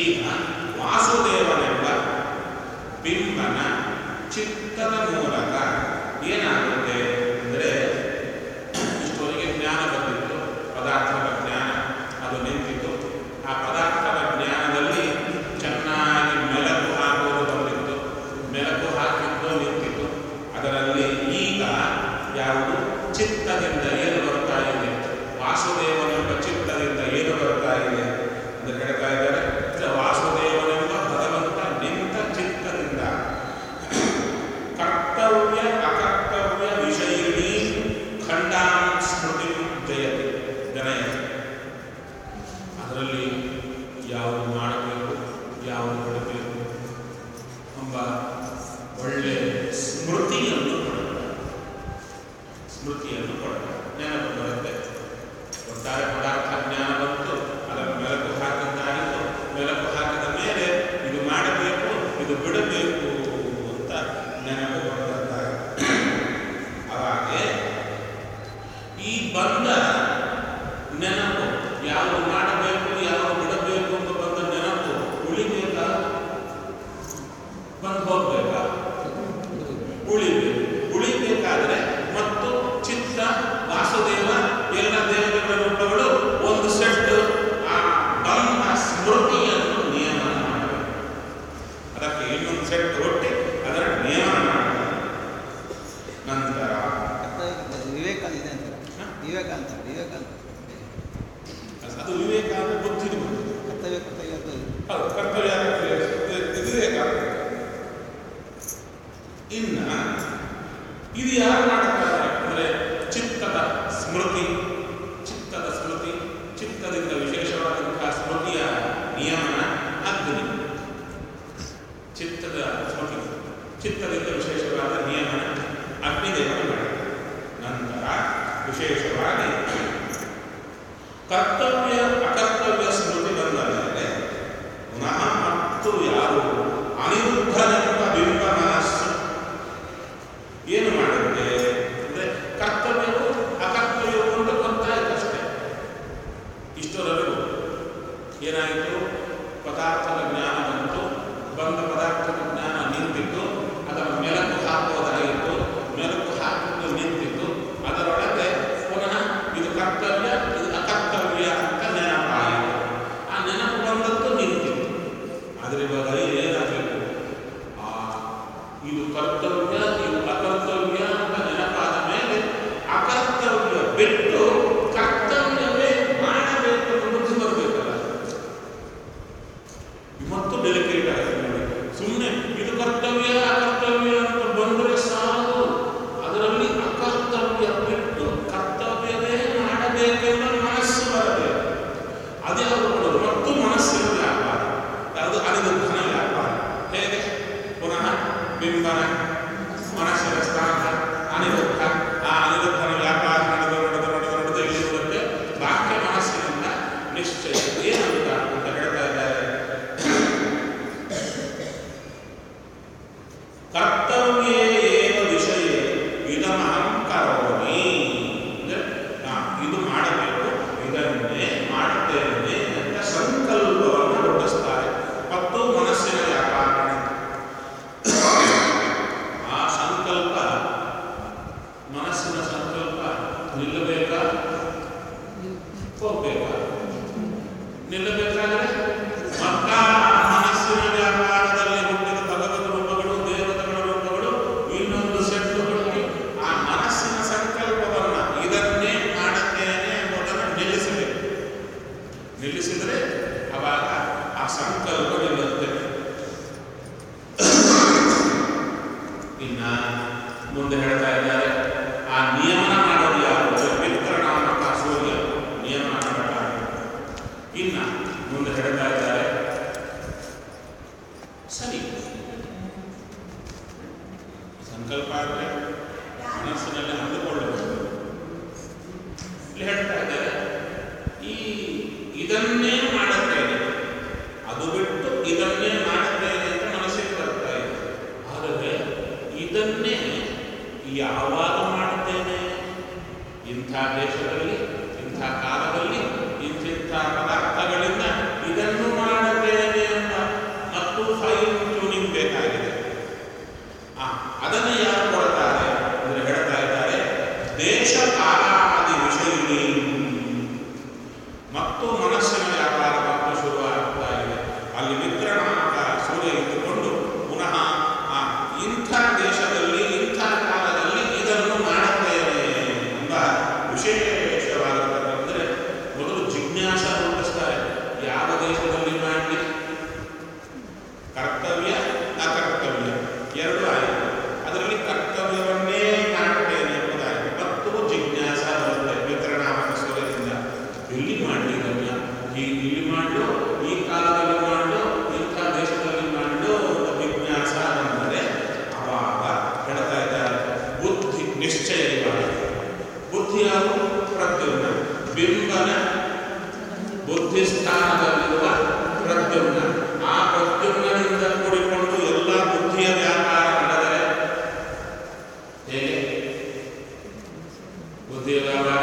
ಈಗ ವಾಸುದೇವನೆಂಬ ಬಿಂಬನ ಚಿತ್ತದ ಮೂಲಕ ಏನಾಗುತ್ತೆ ಅಂದರೆ ಇಷ್ಟೊಂದಿಗೆ ಜ್ಞಾನ ಬಂದಿತ್ತು ಪದಾರ್ಥದ ಜ್ಞಾನ ಅದು ನಿಂತಿತ್ತು ಆ ಪದಾರ್ಥದ ಜ್ಞಾನದಲ್ಲಿ ಚೆನ್ನಾಗಿ ಮೆಲಕು ಹಾಕುವುದು ಬಂದಿತ್ತು ಮೆಲಕು ಹಾಕಿದ್ದು ನಿಂತಿತ್ತು ಅದರಲ್ಲಿ ಈಗ ಯಾವುದು ಚಿತ್ತದಿಂದ ಏನು ಬರ್ತಾ ಇದೆ ವಾಸುದೇವನೆಂಬ ಚಿತ್ತದಿಂದ ಏನು ಬರ್ತಾ ಇದೆ ಅಂತ ಹೇಳ್ತಾ ಇದ್ದಾರೆ ಅಂದ್ರೆ ವಾಸುದೇವನೆಂಬ ಭಗವಂತ ನಿಂತ ಚಿತ್ತದಿಂದ ಕರ್ತವ್ಯ ಅಕರ್ತವ್ಯ ವಿಷಯಿಣಿ ಖಂಡಾಂ ಸ್ಮೃತಿ ಜಯತಿ ಜನಯತಿ ಅದರಲ್ಲಿ ಯಾವುದು ಮಾಡಬೇಕು ಯಾವುದು ಬಿಡಬೇಕು ಎಂಬ ಒಳ್ಳೆ ಸ್ಮೃತಿಯನ್ನು ಕೊಡುತ್ತಾರೆ ಸ್ಮೃತಿಯನ್ನು ಕೊಡುತ್ತಾರೆ ನೆನಪು ಬರುತ್ತೆ ಒಟ್ಟಾರೆ ಪದಾರ್ಥ ಜ್ಞಾನ ಬಂತು ಅದನ್ನು ಮೆಲಕು ಹಾಕಿದ್ದಾಯಿತು ಮೆಲಕು ಹಾಕಿದ ಮೇಲೆ ಇದು ಮಾಡಬೇಕು ಇದು ಬಿಡಬೇಕು ಅಂತ ನೆನಪು ಬರುತ್ತಾರೆ ಅವಾಗೆ ಈ ಬಂದ ನೆನಪು ಯಾವುದು ಮಾಡಬೇಕು ಯಾವುದು ಬಿಡಬೇಕು ಅಂತ ಬಂದ ನೆನಪು ಉಳಿಬೇಕಾ ಬಂದು ಹೋಗ್ಬೇಕಾ ಉಳಿಬೇಕು ಉಳಿಬೇಕಾದ್ರೆ ಮತ್ತು ಚಿತ್ತ ವಾಸುದೇವ ಎಲ್ಲ ದೇವತೆಗಳ ರೂಪಗಳು ಒಂದು ಸೆಟ್ ಆ ಬಂದ ಸ್ಮೃತಿಯನ್ನು ನಿಯಮನ ಮಾಡಬೇಕು ಅದಕ್ಕೆ ಇನ್ನೊಂದು ಸೆಟ್ ಒಟ್ಟಿ ಅದರ ನಿಯಮನ ಮಾಡಬೇಕು ನಂತರ ವಿವೇಕಾನಂದ ಇದೆ ಅಂತಾರೆ ಹ? ವಿವೇಕಾನಂದ ವಿವೇಕಾನಂದ ಅದು ವಿವೇಕ ಅಂದ್ರೆ ಬುದ್ಧಿ ಬಂದಿದೆ ಕರ್ತವ್ಯ ಕರ್ತವ್ಯ ಅದು ಹೌದು ಕರ್ತವ್ಯ ಇದು ವಿವೇಕ ಇನ್ನ ಇದು ಯಾರು ಮಾಡುತ್ತಾರೆ ಅಂದರೆ ಚಿತ್ತದ ಸ್ಮೃತಿ ಚಿತ್ತದ ಸ್ಮೃತಿ ಚಿತ್ತದಿಂದ ವಿಶೇಷವಾದಂತಹ ಸ್ಮೃತಿಯ ನಿಯಮನ ಅಗ್ನಿ ಚಿತ್ತದ ಸ್ಮೃತಿ ಚಿತ್ತದಿಂದ ವಿಶೇಷವಾದ ನಿಯಮನ ಅಗ್ನಿದೇವರು ಮಾಡಿದ್ದಾರೆ ನಂತರ ವಿಶೇಷವಾಗಿ ಕರ್ತವ್ಯ ಅಕರ್ತವ್ಯ ಸ್ಮೃತಿ ಬಂದಾದರೆ ಪುನಃ ಮತ್ತು ಯಾರು ಅನಿರುದ್ಧನೆಂಬ ಬಿಂಬ ಮನಸ್ಸು ಏನು ಮಾಡುತ್ತೆ ಅಂದರೆ ಕರ್ತವ್ಯವು ಅಕರ್ತವ್ಯವು ಅಂತ ಗೊತ್ತಾಯ್ತಷ್ಟೇ ಇಷ್ಟರವರೆಗೂ ಏನಾಯಿತು ಪದಾರ್ಥದ ಜ್ಞಾನ ಬಂತು ಬಂದ ಪದಾರ್ಥದ ಜ್ಞಾನ ನಿಂತಿತ್ತು ಅದರ ಮೆಲಕು ಹಾಕುವುದಾಯಿತು ಮೆಲಕು ಹಾಕಿದ್ದು ನಿಂತಿತ್ತು ಅದರೊಳಗೆ ಪುನಃ ಇದು ಕರ್ತವ್ಯ ಇದು ಅಕರ್ತವ್ಯ ಅಂತ ನೆನಪಾಯಿತು ಆ ನೆನಪು ಬಂದದ್ದು ನಿಂತಿತ್ತು ಆದರೆ ಇವಾಗ ಏನಾಗಬೇಕು ಆ ಇದು ಕರ್ತವ್ಯ ಇದು ಅಕರ್ತವ್ಯ ಅಂತ ನೆನಪಾದ ಮೇಲೆ ಅಕರ್ತವ್ಯ ಬಿಟ್ಟು ಕರ್ತವ್ಯವೇ ಮಾಡಬೇಕು ಅಂತ ಬುದ್ಧಿ ಬರಬೇಕಲ್ಲ ಮತ್ತು ಡೆಲಿಕೇಟ್ ಆಗಿದೆ ನೋಡಿ ಸುಮ್ಮನೆ ಇದು ಕರ್ತವ್ಯ ಅಕರ್ತವ್ಯ ಅಂತ ಬಂದರೆ ಸಾಕು ಅದರಲ್ಲಿ ಅಕರ್ತವ್ಯ ಬಿಟ್ಟು ಕರ್ತವ್ಯವೇ ಮಾಡಬೇಕೆಂಬ ಮನಸ್ಸು ಬರಬೇಕು ಅದೇ ಅವರು ಕೊಡೋದು ಮತ್ತು ಮನಸ್ಸಿನ ವ್ಯಾಪಾರ ಅದು ಅನಿರುದ್ಧನ ವ್ಯಾಪಾರ ಹೇಗೆ ಪುನಃ ಬಿಂಬನ ಮನಸ್ಸಿನ ಸ್ಥಾನ ಅನಿರುದ್ಧ ಆ ಅನಿರುದ್ಧನ ವ್ಯಾಪಾರ ನಡೆದು ನಡೆದು ನಡೆದು ನಡೆದು ಇಲ್ಲಿ ಬರುತ್ತೆ ಬಾಹ್ಯ ಮನಸ್ಸಿನಿಂದ ನಿಶ್ಚಯ ಏನಂತ ಅಂತ ಹೇಳ್ತಾ ಇದ್ದಾರೆ ಕರ್ತವ್ಯೇ ಏವ ವಿಷಯ ಇದಮಹಂ ಕರೋಮಿ ಅಂದ್ರೆ ನಾ ಇದು ಮಾಡಬೇಕು ಇದನ್ನೇ ಮಾಡುತ್ತೇನೆ ಅಂತ ಸಂಕಲ್ಪವನ್ನು ರೂಢಿಸ್ತಾರೆ ಮತ್ತು ಮನಸ್ಸಿನ ವ್ಯಾಪಾರ ಆ ಸಂಕಲ್ಪ ಮನಸ್ಸಿನ ಸಂಕಲ್ಪ ನಿಲ್ಲಬೇಕಾ ಹೋಗ್ಬೇಕಾ ನಿಲ್ಲಬೇಕಾದ್ರೆ ಮತ್ತ ಮನಸ್ಸಿನ ವ್ಯಾಪಾರದಲ್ಲಿ ಹುಟ್ಟಿದ ಭಗವತ್ ರೂಪಗಳು ದೇವತೆಗಳ ರೂಪಗಳು ಇನ್ನೊಂದು ಸೆಟ್ ಹುಟ್ಟಿ ಆ ಮನಸ್ಸಿನ ಸಂಕಲ್ಪವನ್ನ ಇದನ್ನೇ ಮಾಡುತ್ತೇನೆ ಎಂಬುದನ್ನು ನಿಲ್ಲಿಸಬೇಕು ನಿಲ್ಲಿಸಿದರೆ ಅವಾಗ ಆ ಸಂಕಲ್ಪ ನಿಲ್ಲುತ್ತೆ ಇನ್ನ ಮುಂದೆ ಹೇಳ್ತಾ ಇದ್ದಾರೆ ಆ ನಿಯಮನ ಮಾಡೋದು ಯಾರು ಮಿತ್ರನಾಮಕ ಸೂರ್ಯ ನಿಯಮನ ಮಾಡ್ತಾರೆ ಇನ್ನ ಮುಂದೆ ಹೇಳ್ತಾ ಇದ್ದಾರೆ ಸರಿ ಸಂಕಲ್ಪ ಆದರೆ ಮನಸ್ಸಿನಲ್ಲಿ ಅಂದುಕೊಳ್ಳಬೇಕು ಇಲ್ಲಿ ಹೇಳ್ತಾ ಇದ್ದಾರೆ ಈ ಇದನ್ನೇ ಮಾಡುತ್ತೇನೆ ಅದು ಬಿಟ್ಟು ಇದನ್ನೇ ಮಾಡುತ್ತೇನೆ ಅಂತ ಮನಸ್ಸಿಗೆ ಬರ್ತಾ ಇದೆ ಆದರೆ ಇದನ್ನೇ ಯಾವಾಗ ಮಾಡುತ್ತೇನೆ ಇಂಥ ದೇಶದಲ್ಲಿ ಇಂಥ ಕಾಲದಲ್ಲಿ ಇಂತಿಂಥ ಪದಾರ್ಥಗಳಿಂದ ಇದನ್ನು ಮಾಡುತ್ತೇನೆ ಅಂತ ಕರ್ತವ್ಯ ಅಕರ್ತವ್ಯ ಎರಡು ಆಯಿತು ಅದರಲ್ಲಿ ಕರ್ತವ್ಯವನ್ನೇ ಮಾಡ್ತೇನೆ ಎಂಬುದಾಯಿತು ಮತ್ತು ಜಿಜ್ಞಾಸ ಬರುತ್ತೆ ವಿತರಣಾಮಕ ಸ್ವರದಿಂದ ಎಲ್ಲಿ ಮಾಡಲಿ ಇದನ್ನ ಈ ಇಲ್ಲಿ ಮಾಡು ಈ ಕಾಲದಲ್ಲಿ ಮಾಡು ಇಂಥ ದೇಶದಲ್ಲಿ ಮಾಡು ಅಂತ ಜಿಜ್ಞಾಸ ಬಂದರೆ ಅವಾಗ ಹೇಳ್ತಾ ಇದ್ದಾರೆ ಬುದ್ಧಿ ನಿಶ್ಚಯ ಇವಾಗ ಬುದ್ಧಿ ಯಾವುದು ಪ್ರದ್ಯುಮ್ನ ಬಿಂಬನ ಬುದ್ಧಿಸ್ಥಾನದಲ್ಲಿರುವ ಪ್ರದ್ಯುಮ್ನ ಆ ಪ್ರದ್ಯುಮ್ನದಿಂದ ಕೂಡಿಕೊಂಡು ಎಲ್ಲ ಬುದ್ಧಿಯ ವ್ಯಾಪಾರ ನಡೆದರೆ ಹೇಗೆ ಬುದ್ಧಿಯ ವ್ಯಾಪಾರ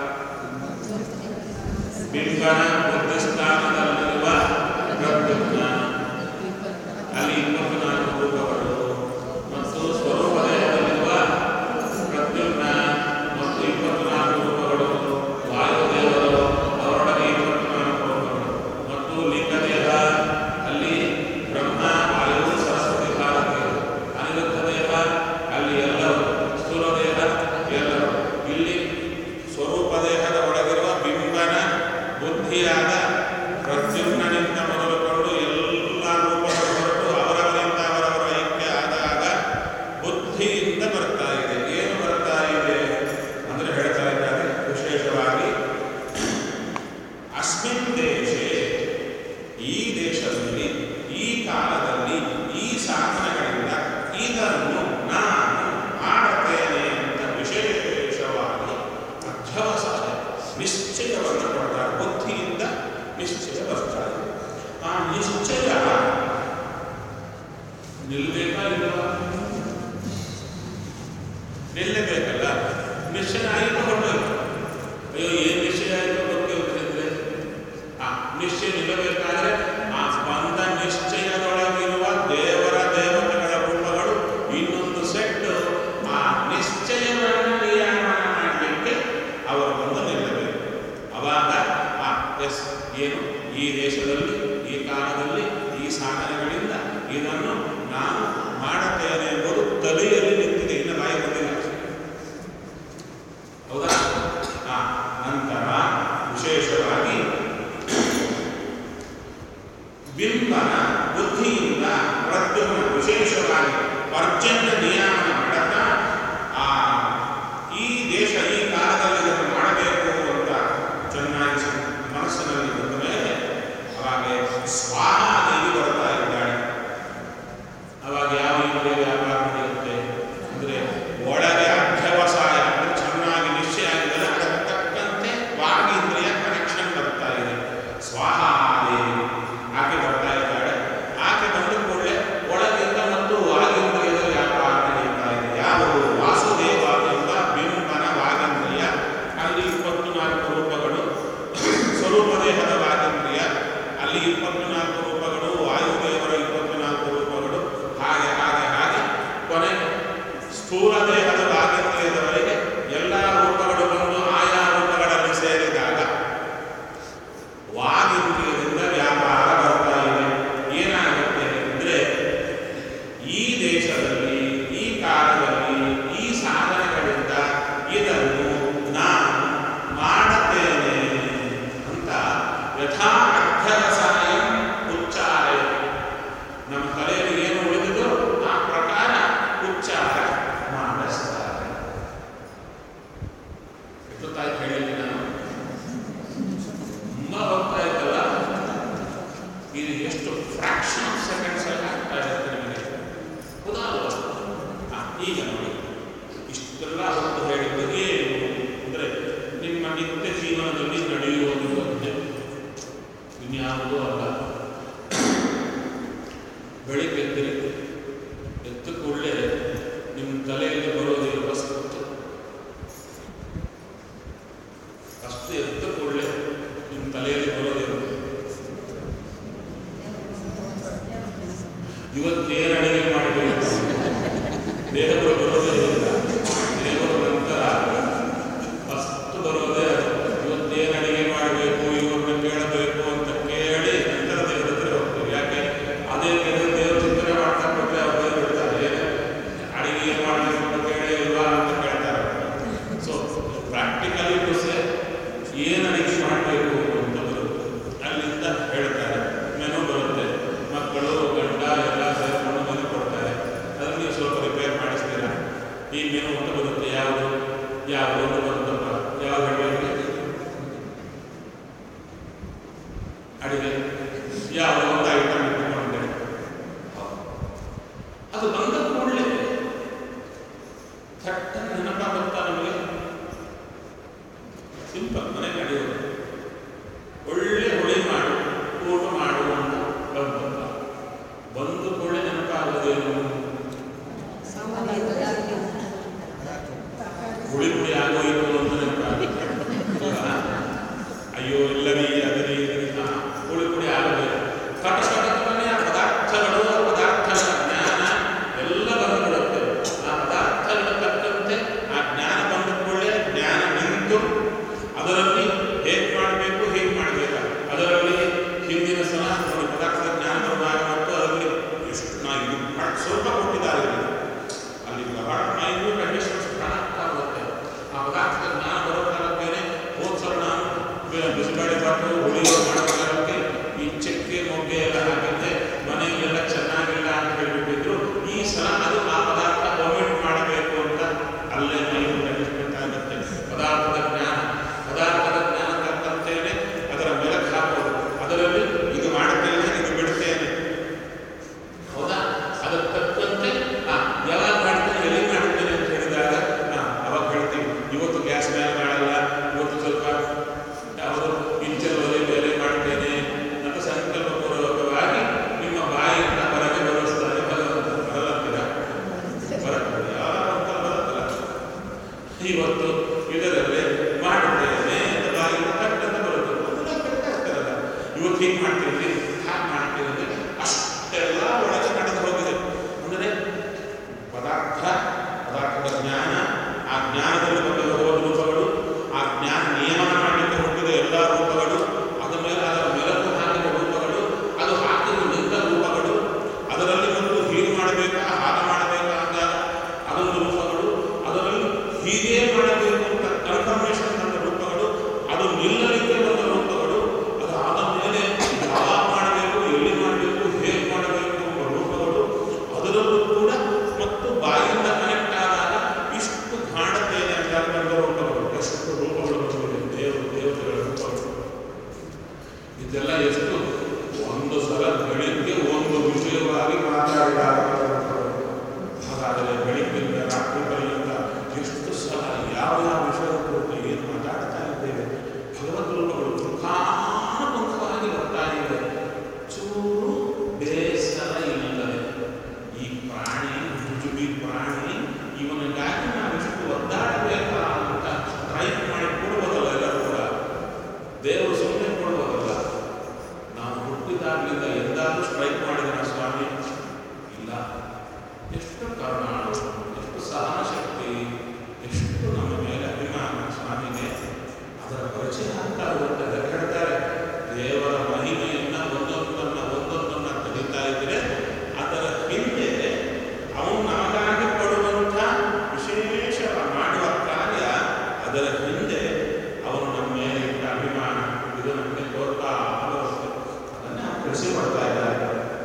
ಬಿಂಬನ ಬುದ್ಧಿಸ್ಥಾನದಲ್ಲಿರುವ ಪ್ರದ್ಯುಮ್ನ ಅಲ್ಲಿ ಇಪ್ಪತ್ನಾಲ್ಕು ರೂಪಗಳು ಮತ್ತು ಸ್ವರೂಪದೇಹದಲ್ಲಿರುವ ಪ್ರದ್ಯುಮ್ನ ಮತ್ತು ಇಪ್ಪತ್ನಾಲ್ಕು ರೂಪಗಳು ವಾಯುದೇವರು ಅವರೊಳಗೆ ಇಪ್ಪತ್ನಾಲ್ಕು ರೂಪಗಳು ಮತ್ತು ಲಿಂಗದೇಹ ಅಲ್ಲಿ ಬ್ರಹ್ಮ ವಾಯು ಸರಸ್ವತಿ ಭಾರತಿ ಅನಿರುದ್ಧ ದೇಹ ಅಲ್ಲಿ ಎಲ್ಲರೂ ಸ್ಥೂಲ ದೇಹ ಎಲ್ಲರೂ ಇಲ್ಲಿ ಸ್ವರೂಪ ದೇಹದ ಒಳಗಿರುವ ಬಿಂಬನ ಬುದ್ಧಿಯಾದ ಪ್ರದ್ಯುಮ್ನನಿಂದ ಮೊದಲುಕೊಂಡು ಎಲ್ಲ ರೂಪಗಳು ಹೊರಟು ಅವರವರಿಂದ ಅವರವರ ಐಕ್ಯ ಆದಾಗ ಬುದ್ಧಿಯಿಂದ ಬರ್ತಾ ಇದೆ ಏನು ಬರ್ತಾ ಇದೆ ಅಂದ್ರೆ ಹೇಳ್ತಾ ಇದ್ದಾರೆ ವಿಶೇಷವಾಗಿ ಅಸ್ಮಿನ್ ದೇಶೆ ಈ ದೇಶದಲ್ಲಿ ಈ ಕಾಲದಲ್ಲಿ ಈ ಸಾಧನಗಳಿಂದ ಇದನ್ನು ನಾನು ಮಾಡುತ್ತೇನೆ ಅಂತ ವಿಶೇಷವಾಗಿ ಅಧ್ಯವಸಾಯ ನಿಶ್ಚಯವನ್ನು ಕೊಡ್ತಾರೆ ಬುದ್ಧಿಯಿಂದ ನಿಶ್ಚಯ ಬರ್ತಾರೆ ಆ ನಿಶ್ಚಯ ನಿಲ್ಬೇಕಾ ಇಲ್ವಾ ನಿಲ್ಲಬೇಕಲ್ಲ ನಿಶ್ಚಯ ಆಯಿತು ಹೊರಟೋಯ್ತು ಅಯ್ಯೋ ಏನು ನಿಶ್ಚಯ ಆಯಿತು ಗೊತ್ತಿರುತ್ತೆ ಆ ನಿಶ್ಚಯ ನಿಲ್ಲಬೇಕಾದ್ರೆ ಆ ಸ್ಪಂದ ನಿಶ್ಚಯದೊಳಗಿರುವ ದೇವರ ದೇವತೆಗಳ ರೂಪಗಳು ಇನ್ನೊಂದು ಸೆಟ್ ಆ ನಿಶ್ಚಯವನ್ನು ನಿಯಾಮನ ಮಾಡಲಿಕ್ಕೆ ಅವರು ಬಂದು ನಿಲ್ಲಬೇಕು ಅವಾಗ ಆ ಎಸ್ ಏನು ಈ ದೇಶದಲ್ಲಿ ಈ ಕಾಲದಲ್ಲಿ ಈ ಸಾಧನೆಗಳಿಂದ ಇದನ್ನು ನಾನು ಮಾಡುತ್ತೇನೆ ಎಂಬುದು ತಲೆಯಲ್ಲಿ ನಿಂತಿದೆ ಇನ್ನು ಬಾಯಿ ಬಂದಿಲ್ಲ ಹೌದಾ ಆ ನಂತರ ವಿಶೇಷವಾಗಿ ಬಿಂಬನ ಬುದ್ಧಿಯಿಂದ ಪ್ರದ್ಯುಮ್ನ ವಿಶೇಷವಾಗಿ ಪರ್ಜನ್ಯ ನಿಯಾಮನ ಮಾಡುತ್ತಾ ಆ ಈ ದೇಶ ಈ ಕಾಲದಲ್ಲಿ ಇದನ್ನು ಮಾಡಬೇಕು ಅಂತ ಚೆನ್ನಾಗಿ ಸ- ಮನಸ್ಸಿನಲ್ಲಿ ಬಂದ ಮೇಲೆ ಅವಾಗ ಸ್ವಾಹ ದೇವಿ ಬರ್ತಾ ಇದ್ದಾಳೆ ಅವಾಗ ಯಾವ ರೀತಿಯ ವ್ಯಾಪಾರ ನಡೆಯುತ್ತೆ ಅಂದರೆ ಒಳಗೆ ಅಧ್ಯವಸಾಯ ಅಂದ್ರೆ ಚೆನ್ನಾಗಿ ನಿಶ್ಚಯ ಆಗಿದೆ ಅದಕ್ಕೆ ತಕ್ಕಂತೆ ವಾಗೀಂದ್ರಿಯ ಕನೆಕ್ಷನ್ ಬರ್ತಾ ಇದೆ ಸ್ವಾಹಾದೇವಿ ಆಕೆ ಬರ್ತಾ ಇದ್ದಾಳೆ ಆಕೆ ಬಂದ ಕೂಡಲೇ ಒಳಗಿಂದ ಮತ್ತು ವಾಗೀಂದ್ರಿಯದ ವ್ಯಾಪಾರ ನಡೆಯುತ್ತಾ ಇದೆ ಯಾವುದು ವಾಸುದೇವ ಎಂಬ ಬಿಂಬನ ವಾಗೀಂದ್ರಿಯ ಅಲ್ಲಿ ಇಪ್ಪತ್ತು ನಾಲ್ಕು ರೂಪಗಳು ಸ್ವರೂಪ ದೇಹದ ವಾಗೀಂದ್ರಿಯ ಅಲ್ಲಿ ಇಪ್ಪತ್ತು ನಾಲ್ಕು ರೂಪಗಳು ವಾಯುದೇವರ ಇಪ್ಪತ್ತು ನಾಲ್ಕು ರೂಪಗಳು ಹಾಗೆ ಹಾಗೆ ಹಾಗೆ ಕೊನೆಗೆ ಸ್ಥೂಲ ದೇಹದ ವಾಗೀಂದ್ರಿಯದವರೆಗೆ ಎಲ್ಲ ರೂಪಗಳು ಬಂದು ಆಯಾ ರೂಪಗಳಲ್ಲಿ ಸೇರಿದಾಗ ವಾಗೀಂದ್ರಿಯದಿಂದ ವ್ಯಾಪಾರ ಬರ್ತಾ ಇದೆ ಏನಾಗುತ್ತೆ ಅಂದರೆ ಈ ದೇಶದಲ್ಲಿ ಈ ಕಾಲದಲ್ಲಿ ಈ ಸಾಧನೆಗಳಿಂದ ಇದನ್ನು ನಾನು ಮಾಡುತ್ತೇನೆ ಅಂತ ಯಥಾ ಅರ್ಥರಸಾಯ ಉಚ್ಚಾರ ನಮ್ಮ ತಲೆಯಲ್ಲಿ ಏನು ಉಳಿದಿದೋ ಆ ಪ್ರಕಾರ ಉಚ್ಚಾರ ಮಾಡಿಸ್ತಾರೆ ಎಷ್ಟೊತ್ತಾಯ್ತು ಹೇಳಿದ್ದೆ ನಾನು ತುಂಬ ಹೋಗ್ತಾ ಇದ್ದಲ್ಲ ಇದು ಎಷ್ಟು ಫ್ರಾಕ್ಷನ್ ಆಫ್ ಸೆಕೆಂಡ್ಸ್ ಅಲ್ಲಿ ಆಗ್ತಾ ಇರುತ್ತೆ ನಿಮಗೆ ಹೌದಾ ಅಲ್ವಾ? ಆ, ಈಗ ನೋಡಿ ಇಷ್ಟೆಲ್ಲ ಹೊತ್ತು ಹೇಳಿದ್ದು ಏನು ಅಂದರೆ ನಿಮ್ಮ ನಿತ್ಯ ಜೀವನದಲ್ಲಿ ನಡೆಯುವುದು ಅಂತೆ ಇನ್ಯಾವುದೂ ಅಲ್ಲ ಬೆಳಿಗ್ಗೆ ಎದ್ದಿರಿ ಎದ್ದ ಕೂಡಲೇ ನಿಮ್ಮ ತಲೆಯಲ್ಲಿ ಬರೋದಿಲ್ಲ ಫಸ್ಟ್ ಫಸ್ಟ್ ಎದ್ದ ಕೂಡಲೇ ನಿಮ್ಮ ತಲೆಯಲ್ಲಿ ಬರೋದಿಲ್ಲ ಇವತ್ತೇನು ಅಡಿಗೆ ಮಾಡಬೇಕು ದೇವರು ಬರೋದೇ ಇಲ್ಲ ದೇವರು ನಂತರ ಫಸ್ಟ್ ಬರೋದೇ ಅದು. ಇವತ್ತೇನು ಅಡಿಗೆ ಮಾಡಬೇಕು ಇವ್ರನ್ನ ಕೇಳಬೇಕು ಅಂತ ಕೇಳಿ ನಂತರ ದೇವರ ಹತ್ರ ಹೋಗ್ತೀವಿ ಯಾಕೆ ಅದೇ ಕೆಲವು ದೇವರು ಚಿಂತನೆ ಮಾಡ್ತಾ ಕೊಟ್ಟರೆ ಅವ್ರು ದೇವ್ರು ಇರ್ತಾರೆ ಏನು ಅಡಿಗೆ ಏನು ಮಾಡಬೇಕು ಅಂತ ಕೇಳೇ ಇಲ್ವಾ ಅಂತ ಕೇಳ್ತಾರೆ ಸೊ ಪ್ರಾಕ್ಟಿಕಲಿ ಸೇ ಏನು ಅಡಿಗೆ ಮಾಡಬೇಕು ಅಂತ ಬರುತ್ತೆ ಅಲ್ಲಿಂದ ಹೇಳ್ತಾರೆ ಮೆನು ಬರುತ್ತೆ ಮಕ್ಕಳು ಗಂಡ ಅದು ಬಂದ ಕೂಡಲೇ ಥಟ್ಟನೆ ನೆನಪಾಗುತ್ತಾ ನಮಗೆ ಸಿಂಪಲ್ ಮನೆ ನಡೆಯೋದು ಒಳ್ಳೆ ಹುಳಿ ಮಾಡು ಊಟ ಮಾಡು ಅಂತ ಬಂದಪ್ಪ ಬಂದು ಕೂಡಲೇ ನೆನಪಾಗೋದೇನು ಹುಳಿ ಹುಳಿ ಆಗೋಯಿತು ಅಂತ ನೆನಪಾಗುತ್ತೆ ಅಲ್ವಾ? ಅಯ್ಯೋ ಇಲ್ಲರಿ ಅದರಿ ಇದರಿ ಹಾ, ಹುಳಿ ಹುಳಿ ಆಗಬೇಕು ಕಟ ಸಟಕನೆ ಆ ಪದಾರ್ಥಗಳು ಆ ಪದಾರ್ಥಗಳ ಜ್ಞಾನ ಎಲ್ಲ ಬಂದುಬಿಡುತ್ತೆ ಆ ಪದಾರ್ಥಗಳ ತಕ್ಕಂತೆ ಆ ಜ್ಞಾನ ಬಂದ ಕೂಡಲೇ ಜ್ಞಾನ ನಿಂತು ಅದರಲ್ಲಿ ಹೇಗೆ ಮಾಡಬೇಕು ಹೇಗೆ ಮಾಡಬೇಕು ಅದರಲ್ಲಿ ಹಿಂದಿನ ಸಲ ನೋಡಿ ಪದಾರ್ಥದ ಜ್ಞಾನ ಬರುವಾಗ ಮತ್ತು ಅದರಲ್ಲಿ ಎಷ್ಟು ನಾ ಇದು ಬಹಳ ಸ್ವಲ್ಪ ಕೊಟ್ಟಿದ್ದಾರೆ ಇಲ್ಲಿ. ಅಲ್ಲಿ ಬಹಳ ಮೈಗೂ ಕಂಡೀಷನ್ಸ್ ಆಗ್ತಾ ಹೋಗುತ್ತೆ ಆ ಪದಾರ್ಥದ ಜ್ಞಾನ ಬರೋ ಕಾಲಕ್ಕೇನೆ ಹೋದ್ಸಲ ನಾನು ಬೆ- ಬಿಸಿಬೇಳೆ ಬಾತು ಹುಳಿ ಮಾಡೋ ಕಾಲಕ್ಕೆ ಈ ಚಕ್ಕೆ ಮೊಗ್ಗೆ ಎಲ್ಲ ಹಾಕಿದ್ದೆ ಮನೆಯಲ್ಲೆಲ್ಲ ಚೆನ್ನಾಗಿಲ್ಲ ಅಂತ ಹೇಳಿಬಿಟ್ಟಿದ್ರು ಈ ಸಲ ಅದು ಆ ಪದಾರ್ಥ ಒಮಿಟ್ ಮಾಡಬೇಕು ಅಂತ ಅಲ್ಲೇ ಮೈಗೂ ಕಂಡೀಷನ್ ಆಗುತ್ತೆ ಪದಾರ್ಥದ ಜ್ಞಾನ ಪದಾರ್ಥದ ಜ್ಞಾನ ತಕ್ಕಂತೇನೆ ಅದರ ಮೆಲಕ್ ಹಾಕೋದು ಅದರಲ್ಲಿ ಇದು ಮಾಡುತ್ತೇನೆ ಇದು ಬಿಡುತ್ತೇನೆ ಹೌದಾ ಅದಕ್ಕೆ ತಕ್ಕಂತೆ ಆ, ಯಾವಾಗ ಮಾಡ್ತೇನೆ ಎಲ್ಲಿ ಮಾಡ್ತೇನೆ ಅಂತ ಹೇಳಿದಾಗ ಆ, ಅವಾಗ ಹೇಳ್ತೀವಿ ಇವತ್ತು ಗ್ಯಾಸ್ ಮೇಲೆ ಮಾಡಲ್ಲ ಇವತ್ತು ಸ್ವಲ್ಪ ಯಾವುದು ಇಂಚಲ್ ಒಲೆ ಮೇಲೆ ಮಾಡ್ತೇನೆ ಅಂತ ಸಂಕಲ್ಪ ಪೂರ್ವಕವಾಗಿ ನಿಮ್ಮ ಬಾಯಿಂದ ಹೊರಗೆ ಬರುಸ್ತಾನೆ ಭಗವಂತ ಬರಲಂತೀರ ಬರುತ್ತೆ ಯಾವಾಗ ಅಂತ ಬರುತ್ತಲ್ಲ ಇವತ್ತು ಇದರಲ್ಲಿ ಮಾಡುತ್ತೇನೆ ಅಂತ ಬಾಯಿಂದ ಕಟ್ಟಂತ ಬರುತ್ತೆ ಮೊದಲೇ ಕಟ್ತಾ ಇರ್ತಾರಲ್ಲ ಇವತ್ತು ಹೀಗೆ ಮಾಡ್ತೀವಿ ಹಾಗೆ ಮಾಡ್ತೀವಿ ಅಂದ್ರೆ ಅಷ್ಟೆಲ್ಲ ಒಳಗೆ ನಡೆದು ಹೋಗಿದೆ ಅಂದರೆ ಪದಾರ್ಥ ಪದಾರ್ಥದ ಜ್ಞಾನ ಆ ಜ್ಞಾನದಲ್ಲಿ ಬಂದ ಹೋದ ರೂಪಗಳು ಆ ಜ್ಞಾನ ನಿಯಮನ ಮಾಡಲಿಕ್ಕೆ ಹುಟ್ಟಿದ ಎಲ್ಲ ರೂಪಗಳು ಅದ ಮೇಲೆ ಅದರ ಮೆಲುಕು ಹಾಕಿದ ರೂಪಗಳು ಅದು ಹಾಕಿದ ನಿಂತ ರೂಪಗಳು ಅದರಲ್ಲಿ ಒಂದು ಹೀಗೆ ಮಾಡಬೇಕಾ ಹಾಗೆ ಮಾಡಬೇಕಾ ಅಂದಾಗ ಅದೊಂದು ರೂಪಗಳು ಅದರಲ್ಲಿ ಹೀಗೆ ಮಾಡಬೇಕು ಅಂತ ಕನ್ಫರ್ಮೇಷನ್ ಬಂದ ರೂಪಗಳು ಅದು ನಿಲ್ಲಲಿಕ್ಕೆ ಬಂದ ರೂಪಗಳು ಅದು ಆದ ಮೇಲೆ ಯಾವಾಗ ಮಾಡಬೇಕು ಎಲ್ಲಿ ಮಾಡಬೇಕು ಹೇಗೆ ಮಾಡಬೇಕು ಎಂಬ ರೂಪಗಳು ಅದರಲ್ಲೂ ಕೂಡ ಮತ್ತು ಬಾಯಿಂದ ಕನೆಕ್ಟ್ ಆದಾಗ ಇಷ್ಟು ಕಾಣುತ್ತೇನೆ ಅಂತ ಬಂದ ರೂಪಗಳು ಎಷ್ಟು ರೂಪಗಳು ಬಂದಿದೆ ದೇವರು ದೇವತೆಗಳ ರೂಪಗಳು ಇದೆಲ್ಲ ಎಷ್ಟು ಒಂದು ಸಲ ಬೆಳಿಗ್ಗೆ ಒಂದು ವಿಷಯವಾಗಿ ಮಾತಾಡಿದಾಗ ಹಾಗಾದರೆ ಬೆಳಿಗ್ಗೆಯಿಂದ ರಾತ್ರಿ ಪರ್ಯಂತ ಎಷ್ಟು ಸಲ ಯಾವ ಯಾವ ವಿಷಯದ ಕುರಿತು ಏನು ಮಾತಾಡ್ತಾ ಇದ್ದೇವೆ ಭಗವದ್ ರೂಪಗಳು ಮುಖಾಮುಖವಾಗಿ ಬರ್ತಾ ಇವೆ ಚೂರು ಬೇಸರ ಇಲ್ಲದೆ ಈ ಪ್ರಾಣಿ ಜುಜುಬಿ ಪ್ರಾಣಿ ಇವನಿಗಾಗಿ ನಾವಿಷ್ಟು ಒದ್ದಾಡಬೇಕಾ ಅಂತ ಟ್ರೈನ್ ಮಾಡಿ ಕೊಡ್ಬೋದಲ್ಲ ಎಲ್ಲರೂ ಕೂಡ ದೇವರು ಸುಮ್ಮನೆ ಕೊಡ್ಬೋದಲ್ಲ ನಾವು ಹುಟ್ಟಿದಾಗಲಿಂದ ಎಂದಾದ್ರೂ ಸ್ಟ್ರೈಕ್ ಮಾಡಿದ ಸ್ವಾಮಿ ಇಲ್ಲ ಎಷ್ಟು ಕರುಣಾಳು ಎಷ್ಟು ಸಹನ ಶಕ್ತಿ ಎಷ್ಟು ನಮ್ಮ ಮೇಲೆ ಅಭಿಮಾನ ಸ್ವಾಮಿಗೆ ಅದರ ಪರಿಚಯ ಆಗ್ತಾ ಹೋಗುತ್ತೆ ಅದಕ್ಕೆ ಹೇಳ್ತಾರೆ ದೇವರ ಮಹಿಮೆಯನ್ನ ಒಂದೊಂದನ್ನ ಒಂದೊಂದನ್ನ ಕಲಿತಾ ಇದ್ರೆ ಅದರ ಹಿಂದೆ ಅವನು ನಮಗಾಗಿ ಪಡುವಂಥ ವಿಶೇಷ ಮಾಡುವ ಕಾರ್ಯ ಅದರ ಹಿಂದೆ ಅವನು ನಮ್ಮ ಮೇಲೆ ಇಟ್ಟ ಅಭಿಮಾನ ಇದು ನಮಗೆ ತೋರ್ತಾ ಬರುತ್ತೆ ಅದನ್ನ ಕೃಷಿ ಮಾಡ್ತಾ ಇದ್ದಾರೆ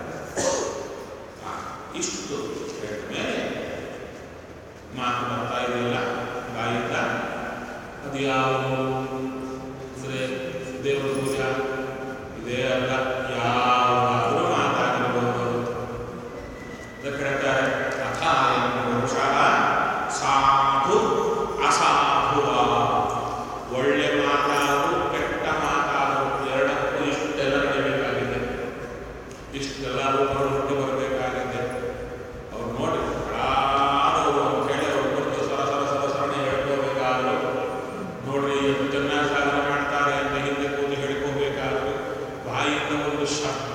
ಆ, ಇಷ್ಟು ಹೇಳಿದ ಮೇಲೆ ಮಾತು ಬರ್ತಾ ಇದೆಯಲ್ಲ ಬಾಯಿಂದ ಅದು ಯಾವುದು ಅಂದರೆ ದೇವರ ಪೂಜಾ ಇದೇ ಅಲ್ಲ ಯಾವಾದರೂ ಮಾತಾಗಿರಬಹುದು ಅದಕ್ಕೆ ಹೇಳ್ತಾರೆ ಅಥಾಯಂ ಪುರುಷಃ ಸಾಧು ಅಸಾಧುವ ಒಳ್ಳೆ ಮಾತಾಡು ಕೆಟ್ಟ ಮಾತಾಡು ಎರಡಕ್ಕೂ ಇಷ್ಟೆಲ್ಲ ನಡೀಬೇಕಾಗಿದೆ ಇಷ್ಟೆಲ್ಲ ರೂಪಗಳು ಹುಟ್ಟಿ ಬರಬೇಕಾಗಿದೆ ಅವ್ರು ನೋಡಿ ಹಾಳಾದವರು ಅಂತ ಹೇಳಿ ಅವ್ರ ಕುರಿತು ಸರ ಸರ ಸರ ಸರಣಿ ಹೇಳ್ಕೋಬೇಕಾದ್ರು ನೋಡ್ರಿ ಎಷ್ಟು ಚೆನ್ನಾಗಿ ಸಾಧನೆ ಮಾಡ್ತಾರೆ ಅಂತ ಹಿಂದೆ ಕೂತು ಹೇಳ್ಕೋಬೇಕಾದ್ರು ಬಾಯಿಂದ ಒಂದು ಶಬ್ದ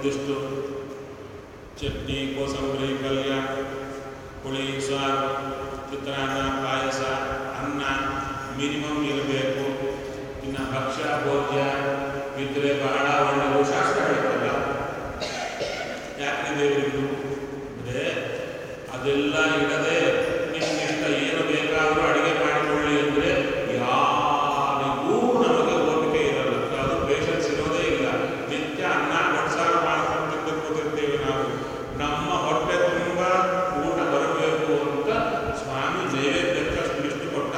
ಒಂದಿಷ್ಟು ಚಟ್ನಿ ಕೋಸಂಬರಿ ಪಲ್ಯ ಹುಳಿ ಸಾರು ಚಿತ್ರಾನ್ನ ಪಾಯಸ ಅನ್ನ ಮಿನಿಮಮ್ ಇರಬೇಕು ಇನ್ನು ಭಕ್ಷ್ಯ ಭೋಜ್ಯ ಇದ್ರೆ ಬಹಳ ಒಳ್ಳೆಯದು ಶಾಸ್ತ್ರ ಹೇಳ್ತಲ್ಲ ಯಾಕೆ ದೇವರಿಗೂ ಅಂದರೆ ಅದೆಲ್ಲ ಇಡದೆ ನಿಮ್ಗಿಷ್ಟ ಏನು ಬೇಕಾದರೂ ಅಡುಗೆ ಮಾಡಿಕೊಳ್ಳಿ ಅಂದರೆ ಯಾರಿಗೂ ನಮಗೆ ಓಪಿಕೆ ಇರಲ್ಲ ಅದು ಪೇಷನ್ಸ್ ಇರೋದೇ ಇಲ್ಲ ನಿತ್ಯ ಅನ್ನ ಕೊಡ್ಸಾರು ಮಾಡ್ಕೊಂಡು ತಿಂದು ಕೂತಿರ್ತೀವಿ ನಾವು ನಮ್ಮ ಹೊಟ್ಟೆ ತುಂಬ ಊಟ ಬರಬೇಕು ಅಂತ ಸ್ವಾಮಿ ನೈವೇದ್ಯಕ್ಕೆ ಅಷ್ಟು ಲಿಸ್ಟ್ ಕೊಟ್ಟ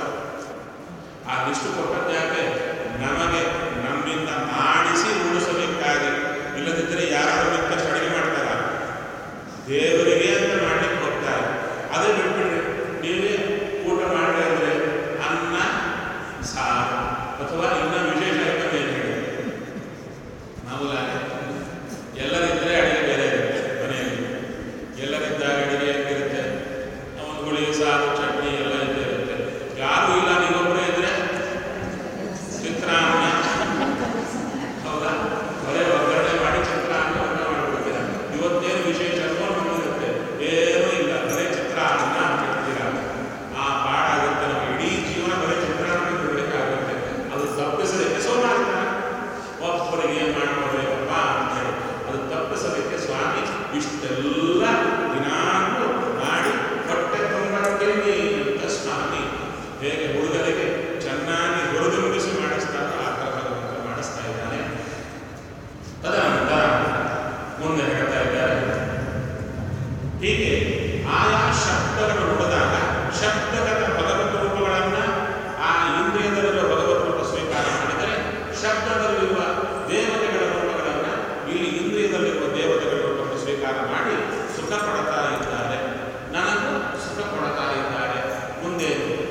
ಆ ಲಿಸ್ಟ್ ಕೊಟ್ಟದ್ದು ಯಾಕೆ ನಮಗೆ ನಮ್ಮಿಂದ ಮಾಡಿಸಿ ಉಳಿಸಬೇಕಾಗಿ ಇಲ್ಲದಿದ್ದರೆ ಯಾರಾದ್ರೂ ಮಿಕ್ಕಷ್ಟು ಅಡುಗೆ ಮಾಡ್ತಾರ ದೇವರಿಗೆ ಅಂತ ಮಾಡ್ಲಿಕ್ಕೆ ಹೋಗ್ತಾರೆ ಅದೇ ಬಿಟ್ಬಿಡ್ರಿ ನೀವೇ ಊಟ ಮಾಡಿ ಅಂದರೆ ಅನ್ನ ಸಾರು ಅಥವಾ ಇನ್ನ ವಿಶೇಷ ಐಟಮ್ ಏನು ಹೇಳಿ ಮಾಮೂಲಾಗಿ ಎಲ್ಲರಿದ್ದರೆ ಅಡುಗೆ ಬೇರೆ ಇರುತ್ತೆ ಮನೆಯಲ್ಲಿ ಎಲ್ಲರಿದ್ದಾಗ ಅಡುಗೆ ಹೇಗಿರುತ್ತೆ ಒಂದು ಹುಳಿ ಸಾರು ಚಟ್ನಿ ಎಲ್ಲ ಇದ್ದೇ ಇರುತ್ತೆ ಯಾರು ಇಲ್ಲ ನೀವೊಬ್ಬರೇ ಇದ್ರೆ ಚಿತ್ರಾನ್ನ ಹೌದಾ ಬರೇ ಒಗ್ಗರಣೆ ಮಾಡಿ ಚಿತ್ರಾನ್ನ ಊಟ ಮಾಡ್ಬಿಡ್ತೀರ ಇವತ್ತೇನು ವಿಶೇಷ ಬಂದಿರುತ್ತೆ ಏನೂ ಇಲ್ಲ ಬರೇ ಚಿತ್ರಾನ್ನ ಬಿಡ್ತೀರ ಆ ಪಾಡಾಗುತ್ತೆ ನಾವು ಇಡೀ ಜೀವನ ಬರೀ ಚಿತ್ರಾನ್ನ ಬಿಡಬೇಕಾಗುತ್ತೆ ಅದು ತಪ್ಪಿಸಲಿಕ್ಕೆ ಸೋಮಾರಿತನ ಒಬ್ಬರಿಗೆ ಏನು ಮಾಡ್ಕೊಡ್ಬೇಕಪ್ಪ ಅಂತೇಳಿ ಅದು ತಪ್ಪಿಸಲಿಕ್ಕೆ ಸ್ವಾಮಿ ಇಷ್ಟೆಲ್ಲ ದಿನಾಂಕು ಮಾಡಿ ಹೊಟ್ಟೆ ತುಂಬ ತಿನ್ನಿ ಅಂತ ಸ್ವಾಮಿ ಹೇಗೆ ಹುಡುಗರಿಗೆ ಚೆನ್ನಾಗಿ ಹುರಿದುಂಬಿಸಿ ಮಾಡಿಸ್ತಾರೆ ಆ ಥರ ಭಗವಂತ ಮಾಡಿಸ್ತಾ ಇದ್ದಾನೆ ತದನಂತರ ಮುಂದೆ ಹೇಳ್ತಾ ಇದ್ದಾರೆ ಹೀಗೆ ಆಯಾ ಶಬ್ದಗಳು ನುಡಿದಾಗ ಶಬ್ದಗತ ಭಗವತ್ ರೂಪಗಳನ್ನು ಆ ಇಂದ್ರಿಯದಲ್ಲಿರುವ ಭಗವತ್ ರೂಪ ಸ್ವೀಕಾರ ಮಾಡಿದರೆ ಶಬ್ದದಲ್ಲಿರುವ ದೇವತೆಗಳ ರೂಪಗಳನ್ನು ಇಲ್ಲಿ ಇಂದ್ರಿಯದಲ್ಲಿರುವ ದೇವತೆಗಳ ರೂಪವನ್ನು ಸ್ವೀಕಾರ ಮಾಡಿ ಸುಖ ಪಡ್ತಾ ಇದ್ದಾರೆ ನನಗೂ ಸುಖ ಪಡ್ತಾ ಇದ್ದಾರೆ ಮುಂದೆ